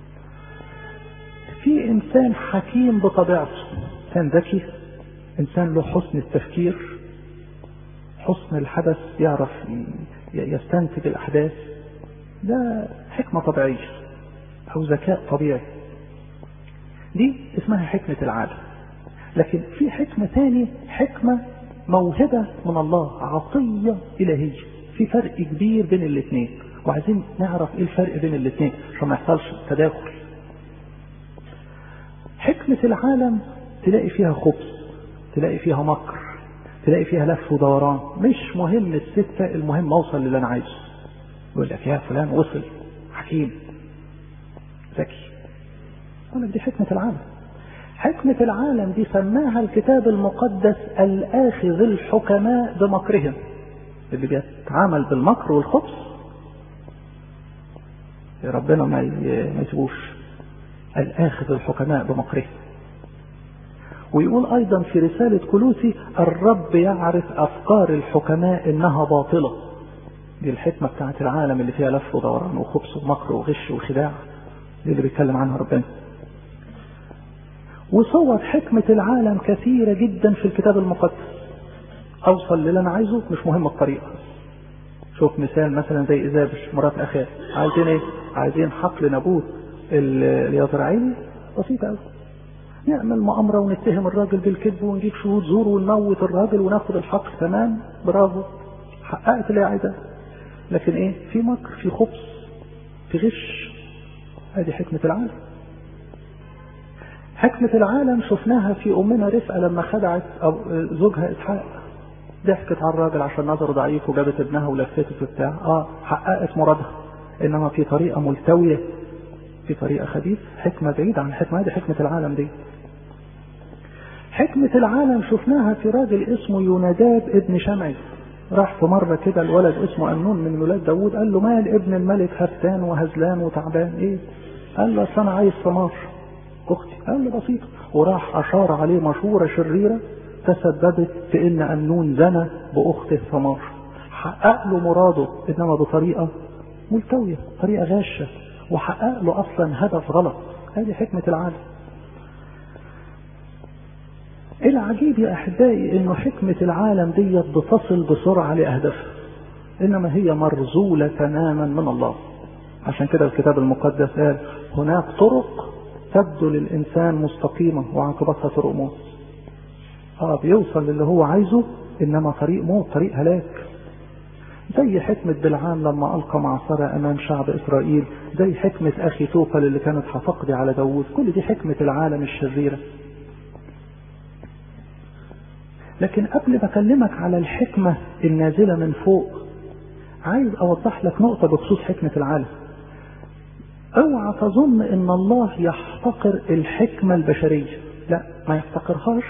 في إنسان حكيم بطبيعته إنسان ذكي إنسان له حسن التفكير حسن الحدث يعرف يستنتج الأحداث ده حكمة طبيعية أو ذكاء طبيعي دي اسمها حكمة العالم لكن في حكمة تاني حكمة موهبة من الله عطية إلهية في فرق كبير بين الاثنين وعايزين نعرف ايه الفرق بين الاثنين عشان ما يحصلش تداخل حكمة العالم تلاقي فيها خبز تلاقي فيها مكر تلاقي فيها لف ودوران مش مهم الستة المهم اوصل للي انا عايزه يقول لك يا فلان وصل حكيم ذكي يقول لك دي حكمة العالم حكمة العالم دي سماها الكتاب المقدس الآخذ الحكماء بمكرهم اللي بيتعامل بالمكر والخبث ربنا ما يسيبوش الآخذ الحكماء بمكرهم ويقول أيضا في رسالة كلوسي الرب يعرف أفكار الحكماء إنها باطلة دي الحكمة بتاعت العالم اللي فيها لف ودوران وخبث ومكر وغش وخداع دي اللي بيتكلم عنها ربنا وصور حكمة العالم كثيرة جدا في الكتاب المقدس أوصل للي أنا عايزه مش مهم الطريقة شوف مثال مثلا زي إيزابش مرات أخاه عايزين إيه؟ عايزين حقل نابوت اليزرعيلي بسيطة أوي نعمل مؤامرة ونتهم الراجل بالكذب ونجيب شهود زور ونموت الراجل وناخد الحق تمام برافو حققت اللي عايزاه لكن ايه في مكر في خبث في غش هذه حكمة العالم حكمة العالم شفناها في أمنا رفقة لما خدعت زوجها إسحاق ضحكت على الراجل عشان نظره ضعيف وجابت ابنها ولفته وبتاع اه حققت مرادها انما في طريقة ملتوية في طريقة خبيث حكمة بعيدة عن الحكمة دي حكمة العالم دي حكمة العالم شفناها في راجل اسمه يوناداب ابن شمعي راح في مرة كده الولد اسمه أمنون من ولاد داوود قال له مال ابن الملك هفتان وهزلان وتعبان ايه قال له انا عايز ثمار اختي قال له بسيطة وراح اشار عليه مشورة شريرة تسببت في ان امنون زنى باخته ثمار حقق له مراده انما بطريقة ملتوية طريقة غاشة وحقق له اصلا هدف غلط هذه حكمة العالم العجيب يا احبائي انه حكمة العالم ديت بتصل بسرعة لاهدافها انما هي مرزولة تماما من الله عشان كده الكتاب المقدس قال هناك طرق تبدو للإنسان مستقيمة وعاقبتها طرق موت اه بيوصل للي هو عايزه إنما طريق موت طريق هلاك زي حكمة بلعام لما ألقى معصرة أمام شعب إسرائيل زي حكمة أخي توفل اللي كانت هتقضي على داوود كل دي حكمة العالم الشريرة لكن قبل ما أكلمك على الحكمة النازلة من فوق عايز أوضح لك نقطة بخصوص حكمة العالم اوعى تظن ان الله يحتقر الحكمة البشرية لا ما يحتقرهاش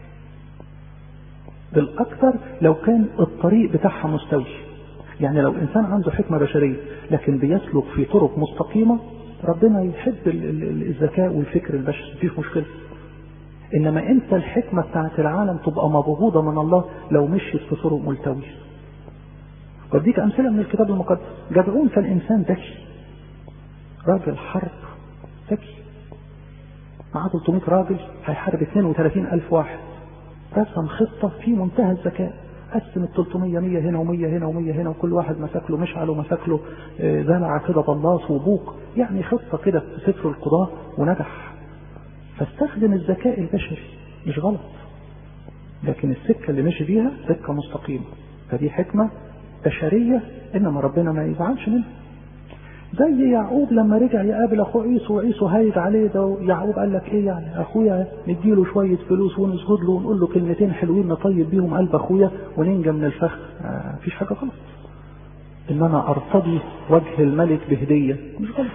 بالاكثر لو كان الطريق بتاعها مستوي يعني لو انسان عنده حكمة بشرية لكن بيسلك في طرق مستقيمة ربنا يحب الذكاء والفكر البشري مفيش مشكلة انما انت الحكمة بتاعت العالم تبقى مبغوضة من الله لو مشيت في طرق ملتوية واديك امثلة من الكتاب المقدس جدعون كان انسان ذكي راجل حرب ذكي معاه 300 راجل هيحارب 32 ألف واحد رسم خطة في منتهى الذكاء قسم ال 300 100 هنا و100 هنا و100 هنا وكل واحد مسك له مشعل ومسك له زلعة كده بلاص وبوق يعني خطة كده في سفر القضاء ونجح فاستخدم الذكاء البشري مش غلط لكن السكة اللي مشي بيها سكة مستقيمة فدي حكمة بشرية إنما ربنا ما يزعلش منها زي يعقوب لما رجع يقابل اخوه عيسو وعيسو هايج عليه ده يعقوب قال لك ايه يعني اخويا نديله شويه فلوس ونسجد له ونقول له كلمتين حلوين نطيب بيهم قلب اخويا وننجى من الفخ آه مفيش حاجه غلط ان انا ارتضي وجه الملك بهديه مش غلط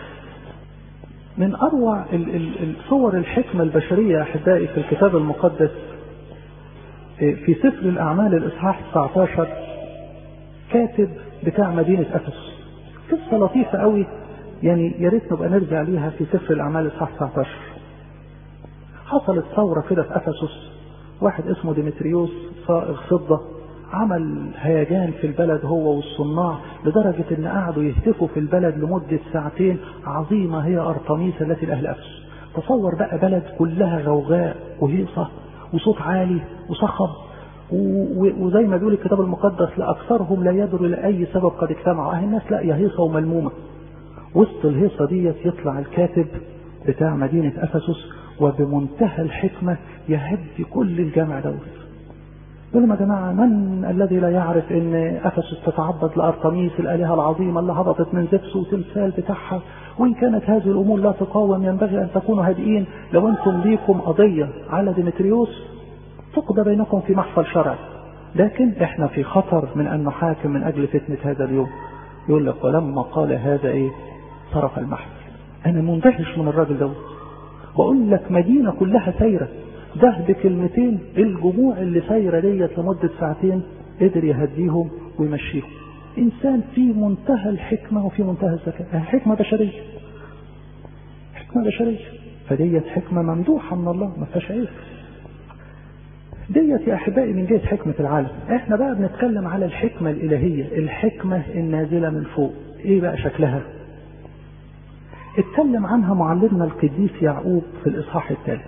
من اروع الصور الحكمه البشريه يا احبائي في الكتاب المقدس في سفر الاعمال الاصحاح 19 كاتب بتاع مدينه افسس قصة لطيفة قوي يعني يا ريت نبقى نرجع ليها في سفر الأعمال الإصحاح 19 حصلت ثورة كده في أفسس واحد اسمه ديمتريوس صائغ فضة عمل هيجان في البلد هو والصناع لدرجة ان قعدوا يهتفوا في البلد لمدة ساعتين عظيمة هي أرطميس التي لأهل أفسس تصور بقى بلد كلها غوغاء وهيصة وصوت عالي وصخب وزي ما بيقول الكتاب المقدس لأكثرهم لا يدروا لأي سبب قد اجتمعوا أهل الناس لا يا هيصة وملمومة وسط الهيصة ديت يطلع الكاتب بتاع مدينة أفسس وبمنتهى الحكمة يهدي كل الجامع دوت يقول لهم يا جماعة من الذي لا يعرف ان افسس تتعبد لارتميس الالهة العظيمة اللي هبطت من زفس وتمثال بتاعها وان كانت هذه الامور لا تقاوم ينبغي ان تكونوا هادئين لو انتم ليكم قضية على ديمتريوس تقضى بينكم في محفل شرعي لكن احنا في خطر من ان نحاكم من اجل فتنة هذا اليوم يقول لك ولما قال هذا ايه صرف المحفل انا مندهش من الراجل دوت بقول لك مدينة كلها سايرة ده بكلمتين الجموع اللي سايرة ديت لمدة ساعتين قدر يهديهم ويمشيهم انسان في منتهى الحكمة وفي منتهى الذكاء حكمة بشرية حكمة بشرية فديت حكمة ممدوحة من الله ما فيهاش عيب ديت يا احبائي من جهه حكمه العالم احنا بقى بنتكلم على الحكمه الالهيه الحكمه النازله من فوق ايه بقى شكلها اتكلم عنها معلمنا القديس يعقوب في الاصحاح الثالث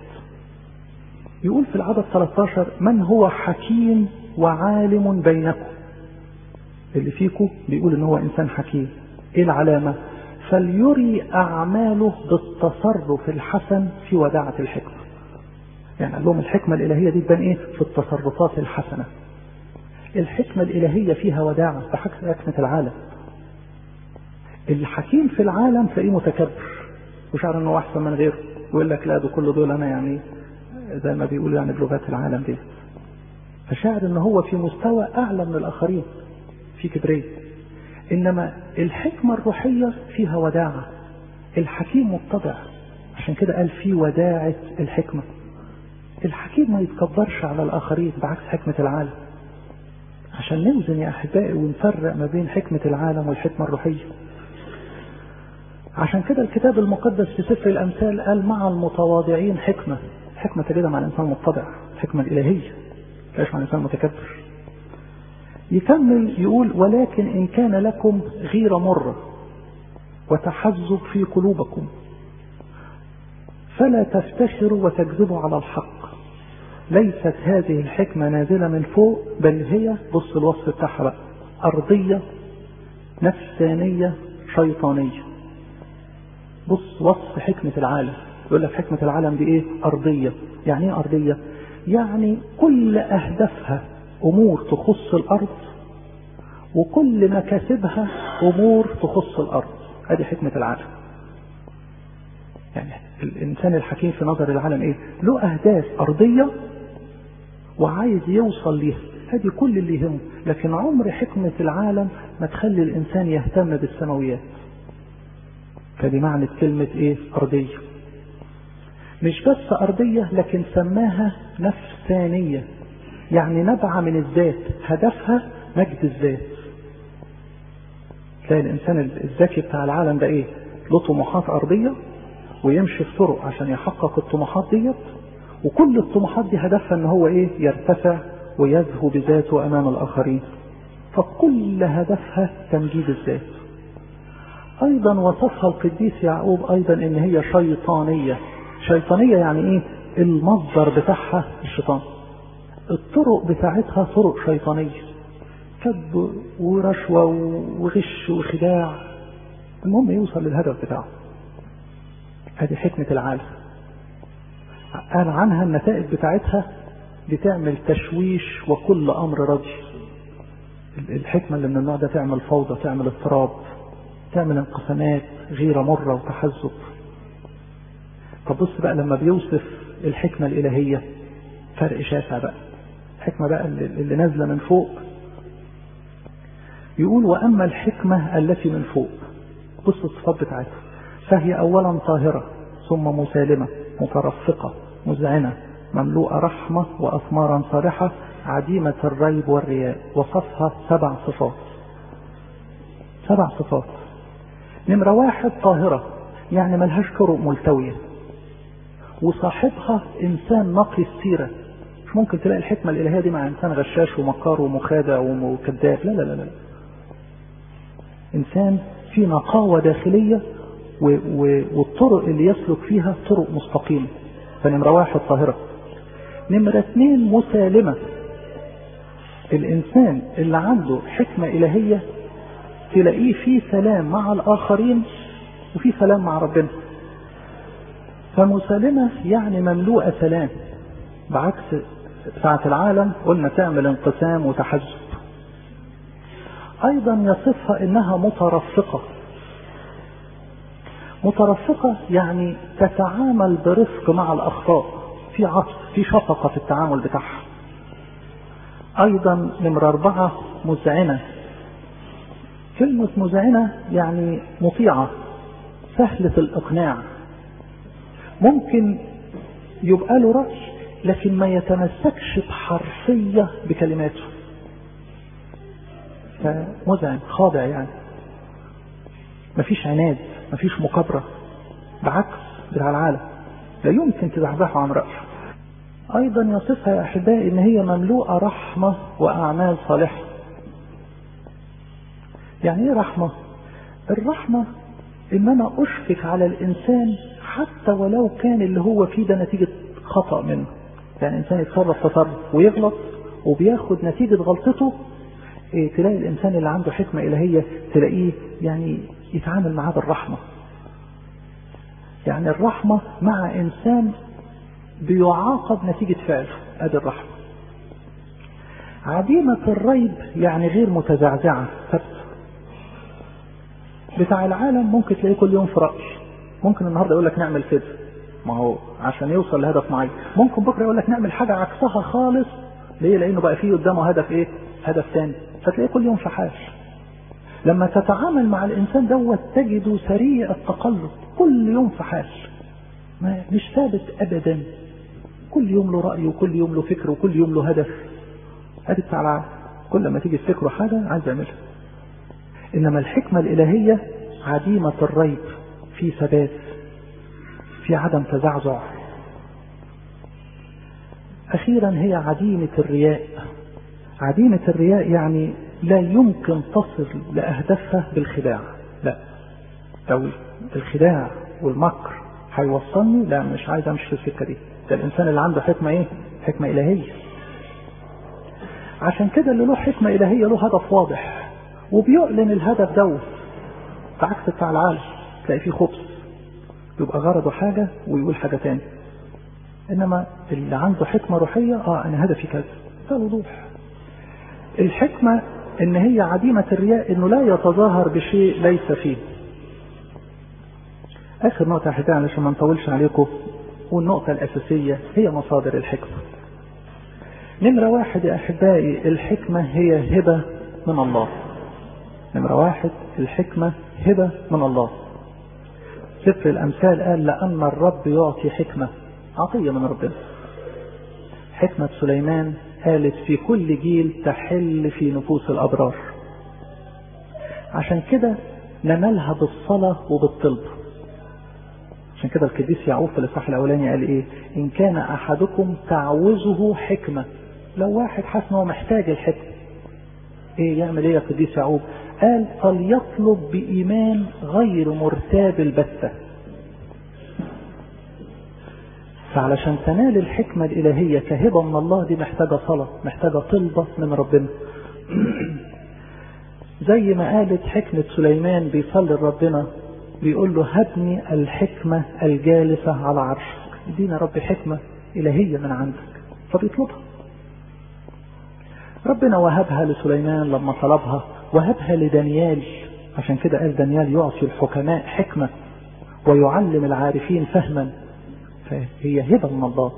يقول في العدد 13 من هو حكيم وعالم بينكم اللي فيكم بيقول ان هو انسان حكيم ايه العلامه فليري اعماله بالتصرف الحسن في وداعه الحكمه يعني قال لهم الحكمة الإلهية دي تبان إيه؟ في التصرفات الحسنة. الحكمة الإلهية فيها وداعة بحكم حكمة العالم. الحكيم في العالم تلاقيه متكبر وشعر إنه أحسن من غيره ويقول لك لا ده كل دول أنا يعني زي ما بيقولوا يعني بلغات العالم دي. فشاعر إن هو في مستوى أعلى من الآخرين في كبرية. إنما الحكمة الروحية فيها وداعة. الحكيم متضع عشان كده قال في وداعة الحكمة. الحكيم ما يتكبرش على الآخرين بعكس حكمة العالم عشان نوزن يا أحبائي ونفرق ما بين حكمة العالم والحكمة الروحية عشان كده الكتاب المقدس في سفر الأمثال قال مع المتواضعين حكمة حكمة تجدها مع الإنسان متضع الحكمة الإلهية لاش مع الإنسان متكبر يكمل يقول ولكن إن كان لكم غيرة مرة وتحزب في قلوبكم فلا تفتخروا وتكذبوا على الحق ليست هذه الحكمة نازلة من فوق بل هي بص الوصف بتاعها بقى أرضية نفسانية شيطانية بص وصف حكمة العالم يقول لك حكمة العالم دي ايه أرضية يعني ايه أرضية يعني كل أهدافها أمور تخص الأرض وكل مكاسبها أمور تخص الأرض هذه حكمة العالم يعني الإنسان الحكيم في نظر العالم إيه له أهداف أرضية وعايز يوصل ليها هذه كل اللي يهمه لكن عمر حكمة العالم ما تخلي الإنسان يهتم بالسماويات فدي معنى كلمة ايه ارضية مش بس ارضية لكن سماها نفسانية يعني نبعة من الذات هدفها مجد الذات تلاقي الانسان الذكي بتاع العالم ده ايه له طموحات ارضية ويمشي في طرق عشان يحقق الطموحات ديت وكل الطموحات دي هدفها ان هو ايه يرتفع ويزهو بذاته امام الاخرين فكل هدفها تمجيد الذات ايضا وصفها القديس يعقوب ايضا ان هي شيطانية شيطانية يعني ايه المصدر بتاعها الشيطان الطرق بتاعتها طرق شيطانية كذب ورشوة وغش وخداع المهم يوصل للهدف بتاعه هذه حكمة العالم قال عنها النتائج بتاعتها بتعمل تشويش وكل امر رضي الحكمة اللي من النوع ده تعمل فوضى تعمل اضطراب تعمل انقسامات غيرة مرة وتحزب طب بص بقى لما بيوصف الحكمة الإلهية فرق شاسع بقى الحكمة بقى اللي نازلة من فوق يقول وأما الحكمة التي من فوق بص الصفات بتاعتها فهي أولا طاهرة ثم مسالمة مترفقة مذعنة مملوءة رحمة وأثمارا صالحة عديمة الريب والرياء وصفها سبع صفات سبع صفات نمرة واحد طاهرة يعني ملهاش طرق ملتوية وصاحبها إنسان نقي السيرة مش ممكن تلاقي الحكمة الإلهية دي مع إنسان غشاش ومكار ومخادع وكذاب لا لا لا لا إنسان في نقاوة داخلية و و والطرق اللي يسلك فيها طرق مستقيمة فنمرة واحد طاهرة نمرة اثنين مسالمة الإنسان اللي عنده حكمة إلهية تلاقيه في سلام مع الآخرين وفي سلام مع ربنا فمسالمة يعني مملوءة سلام بعكس ساعة العالم قلنا تعمل انقسام وتحزب أيضا يصفها إنها مترفقة مترفقة يعني تتعامل برفق مع الأخطاء في عطف في شفقة في التعامل بتاعها أيضا نمرة أربعة مذعنة كلمة مذعنة يعني مطيعة سهلة الإقناع ممكن يبقى له رأي لكن ما يتمسكش بحرفية بكلماته فمذعن خاضع يعني مفيش عناد مفيش مكابرة بعكس بتاع العالم لا يمكن تزحزحه عن رأيه أيضا يصفها يا أحبائي إن هي مملوءة رحمة وأعمال صالحة يعني إيه رحمة؟ الرحمة إن أنا أشفق على الإنسان حتى ولو كان اللي هو فيه ده نتيجة خطأ منه يعني إنسان يتصرف تصرف ويغلط وبياخد نتيجة غلطته إيه تلاقي الإنسان اللي عنده حكمة إلهية تلاقيه يعني يتعامل معاه بالرحمة يعني الرحمة مع إنسان بيعاقب نتيجة فعله ادي الرحمة عديمة الريب يعني غير متزعزعة ثابتة بتاع العالم ممكن تلاقيه كل يوم في رأي ممكن النهاردة يقول لك نعمل كده ما هو عشان يوصل لهدف معين ممكن بكرة يقول لك نعمل حاجة عكسها خالص ليه لأنه بقى فيه قدامه هدف ايه هدف تاني فتلاقيه كل يوم في حال لما تتعامل مع الإنسان دوت تجده سريع التقلب كل يوم في حال ما مش ثابت أبدا كل يوم له رأي وكل يوم له فكر وكل يوم له هدف ادي بتاع العالم كل ما تيجي تفكره حاجة عايز يعملها إنما الحكمة الإلهية عديمة الريب في ثبات في عدم تزعزع أخيرا هي عديمة الرياء عديمة الرياء يعني لا يمكن تصل لأهدافها بالخداع لا لو الخداع والمكر هيوصلني لا مش عايز امشي في السكه دي ده الانسان اللي عنده حكمه ايه حكمه الهيه عشان كده اللي له حكمه الهيه له هدف واضح وبيعلن الهدف دوت بعكس بتاع العالم تلاقي فيه خبز يبقى غرضه حاجه ويقول حاجه تاني انما اللي عنده حكمه روحيه اه انا هدفي كذا ده وضوح الحكمه ان هي عديمه الرياء انه لا يتظاهر بشيء ليس فيه آخر نقطة يا حبايبي علشان ما نطولش عليكم والنقطة الأساسية هي مصادر الحكمة. نمرة واحد يا أحبائي الحكمة هي هبة من الله. نمرة واحد الحكمة هبة من الله. سفر الأمثال قال لأن الرب يعطي حكمة عطية من ربنا حكمة سليمان قالت في كل جيل تحل في نفوس الأبرار عشان كده ننالها بالصلاة وبالطلب عشان كده القديس يعقوب في الإصحاح الأولاني قال إيه إن كان أحدكم تعوزه حكمة لو واحد حاسس إن هو محتاج الحكمة إيه يعمل إيه يا قديس يعقوب قال فليطلب بإيمان غير مرتاب البتة فعلشان تنال الحكمة الإلهية كهبة من الله دي محتاجة صلاة محتاجة طلبة من ربنا زي ما قالت حكمة سليمان بيصلي ربنا بيقول له هبني الحكمة الجالسة على عرشك ادينا رب حكمة إلهية من عندك فبيطلبها ربنا وهبها لسليمان لما طلبها وهبها لدانيال عشان كده قال دانيال يعطي الحكماء حكمة ويعلم العارفين فهما فهي هبة من الله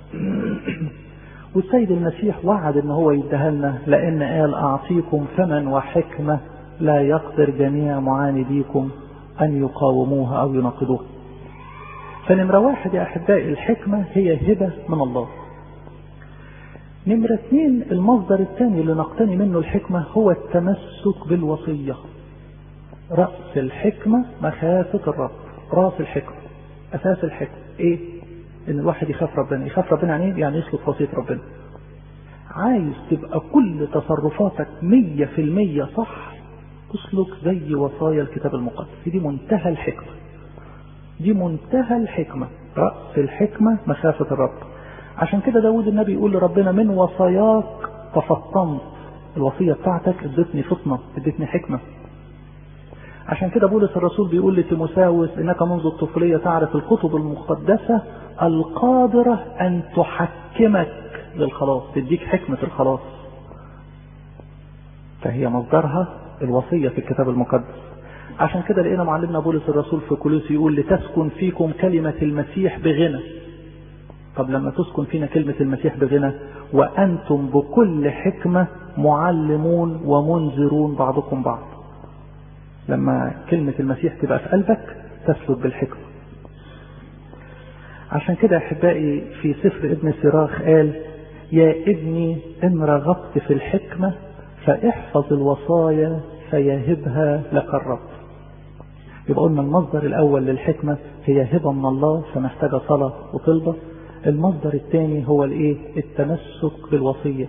والسيد المسيح وعد ان هو يديها لنا لان قال اعطيكم فما وحكمة لا يقدر جميع معانديكم ان يقاوموها او يناقضوها فنمرة واحد يا احبائي الحكمة هي هبة من الله نمرة اثنين المصدر الثاني اللي نقتني منه الحكمة هو التمسك بالوصية رأس الحكمة مخافة الرب رأس الحكمة أساس الحكمة إيه؟ إن الواحد يخاف ربنا يخاف ربنا يعني إيه؟ يعني يسلك وصية ربنا عايز تبقى كل تصرفاتك مية في المية صح تسلك زي وصايا الكتاب المقدس دي منتهى الحكمة دي منتهى الحكمة رأس الحكمة مخافة الرب عشان كده داود النبي يقول لربنا من وصاياك تفطنت الوصية بتاعتك ادتني فطنة ادتني حكمة عشان كده بولس الرسول بيقول لتيموساوس انك منذ الطفولية تعرف الكتب المقدسة القادرة ان تحكمك للخلاص تديك حكمة الخلاص فهي مصدرها الوصية في الكتاب المقدس عشان كده لقينا معلمنا بولس الرسول في كولوس يقول لتسكن فيكم كلمة المسيح بغنى طب لما تسكن فينا كلمة المسيح بغنى وأنتم بكل حكمة معلمون ومنذرون بعضكم بعض لما كلمة المسيح تبقى في قلبك تسلك بالحكمة عشان كده أحبائي في سفر ابن سراخ قال يا ابني إن رغبت في الحكمة فاحفظ الوصايا فيهبها لك الرب يبقى قلنا المصدر الأول للحكمة هي هبة من الله فمحتاجة صلاة وطلبة المصدر الثاني هو الايه التمسك بالوصية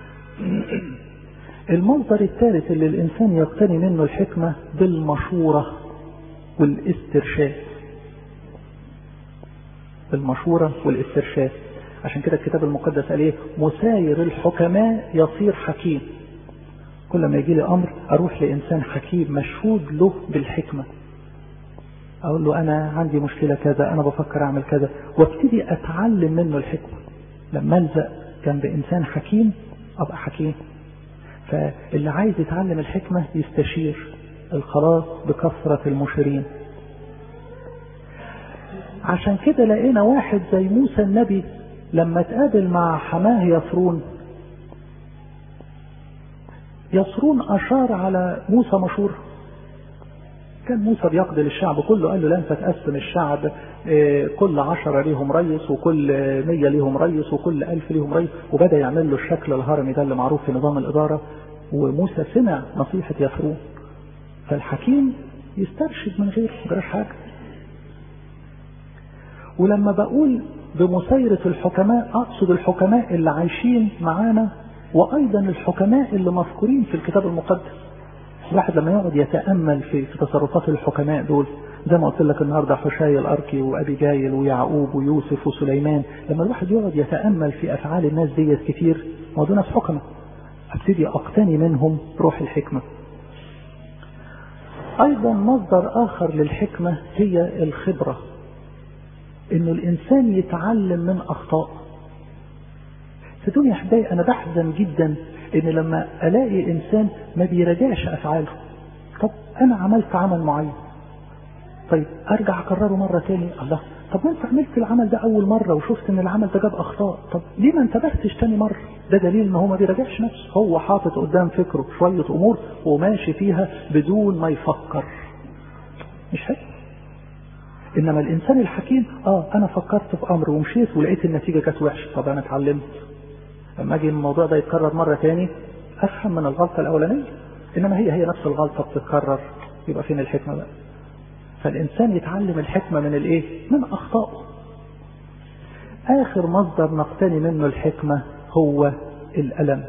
المصدر الثالث اللي الإنسان يقتني منه الحكمة بالمشورة والاسترشاد بالمشورة والاسترشاد عشان كده الكتاب المقدس قال ايه مساير الحكماء يصير حكيم كل ما يجي لي أمر أروح لإنسان حكيم مشهود له بالحكمة أقول له أنا عندي مشكلة كذا أنا بفكر أعمل كذا وابتدي أتعلم منه الحكمة لما ألزق جنب إنسان حكيم أبقى حكيم فاللي عايز يتعلم الحكمة يستشير الخلاص بكثرة المشيرين عشان كده لقينا واحد زي موسى النبي لما تقابل مع حماه يسرون يسرون أشار على موسى مشهور كان موسى بيقضي للشعب كله قال له لا انت تقسم الشعب كل عشرة ليهم ريس وكل مية ليهم ريس وكل ألف ليهم ريس وبدأ يعمل له الشكل الهرمي ده اللي معروف في نظام الإدارة وموسى سمع نصيحة يسرون فالحكيم يسترشد من غير غير حاجة ولما بقول بمسيرة الحكماء أقصد الحكماء اللي عايشين معانا وأيضا الحكماء اللي مذكورين في الكتاب المقدس الواحد لما يقعد يتأمل في, في تصرفات الحكماء دول زي ما قلت لك النهارده حشاي الأركي وأبي جايل ويعقوب ويوسف وسليمان لما الواحد يقعد يتأمل في أفعال الناس ديت كتير ما دول ناس حكمة أبتدي أقتني منهم روح الحكمة أيضا مصدر آخر للحكمة هي الخبرة إنه الإنسان يتعلم من أخطاء صدقوني يا أحبائي أنا بحزن جدا ان لما الاقي انسان ما بيراجعش افعاله طب انا عملت عمل معين طيب ارجع اكرره مرة تاني الله طب ما انت عملت العمل ده اول مرة وشفت ان العمل ده جاب اخطاء طب ليه ما انتبهتش تاني مرة ده دليل ان هو ما بيراجعش نفسه هو حاطط قدام فكره شوية امور وماشي فيها بدون ما يفكر مش حلو انما الانسان الحكيم اه انا فكرت في امر ومشيت ولقيت النتيجه كانت وحشه طب انا اتعلمت لما اجي الموضوع ده يتكرر مره تاني افهم من الغلطه الاولانيه انما هي هي نفس الغلطه بتتكرر يبقى فين الحكمه بقى فالانسان يتعلم الحكمه من الايه من اخطائه اخر مصدر نقتني منه الحكمه هو الالم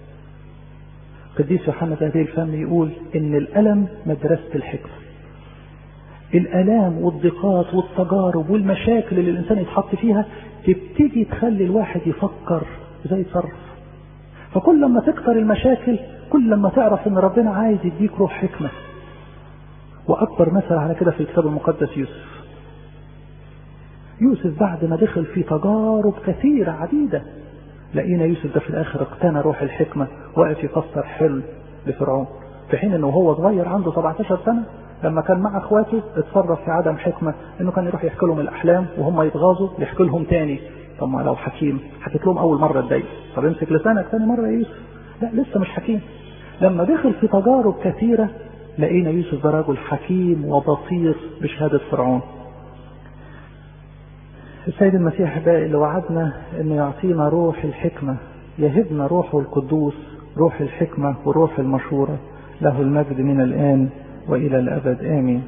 قديس يوحنا ذهبي الفم يقول ان الالم مدرسه الحكمه الالام والضيقات والتجارب والمشاكل اللي الانسان يتحط فيها تبتدي تخلي الواحد يفكر ازاي يتصرف فكل لما تكتر المشاكل كل لما تعرف ان ربنا عايز يديك روح حكمه واكبر مثل على كده في الكتاب المقدس يوسف يوسف بعد ما دخل في تجارب كثيرة عديدة لقينا يوسف ده في الآخر اقتنى روح الحكمة وقف يفسر حلم لفرعون في حين انه هو صغير عنده 17 سنة لما كان مع اخواته اتصرف في عدم حكمة انه كان يروح يحكي لهم الاحلام وهم يتغاظوا يحكي لهم تاني طب ما لو حكيم حكيت لهم اول مرة اتضايق طب امسك لسانك تاني مرة يا يوسف لا لسه مش حكيم لما دخل في تجارب كثيرة لقينا يوسف ده رجل حكيم وبصير بشهادة فرعون السيد المسيح بقى اللي وعدنا انه يعطينا روح الحكمة يهبنا روحه القدوس روح الحكمة وروح المشورة له المجد من الآن وإلى الأبد آمين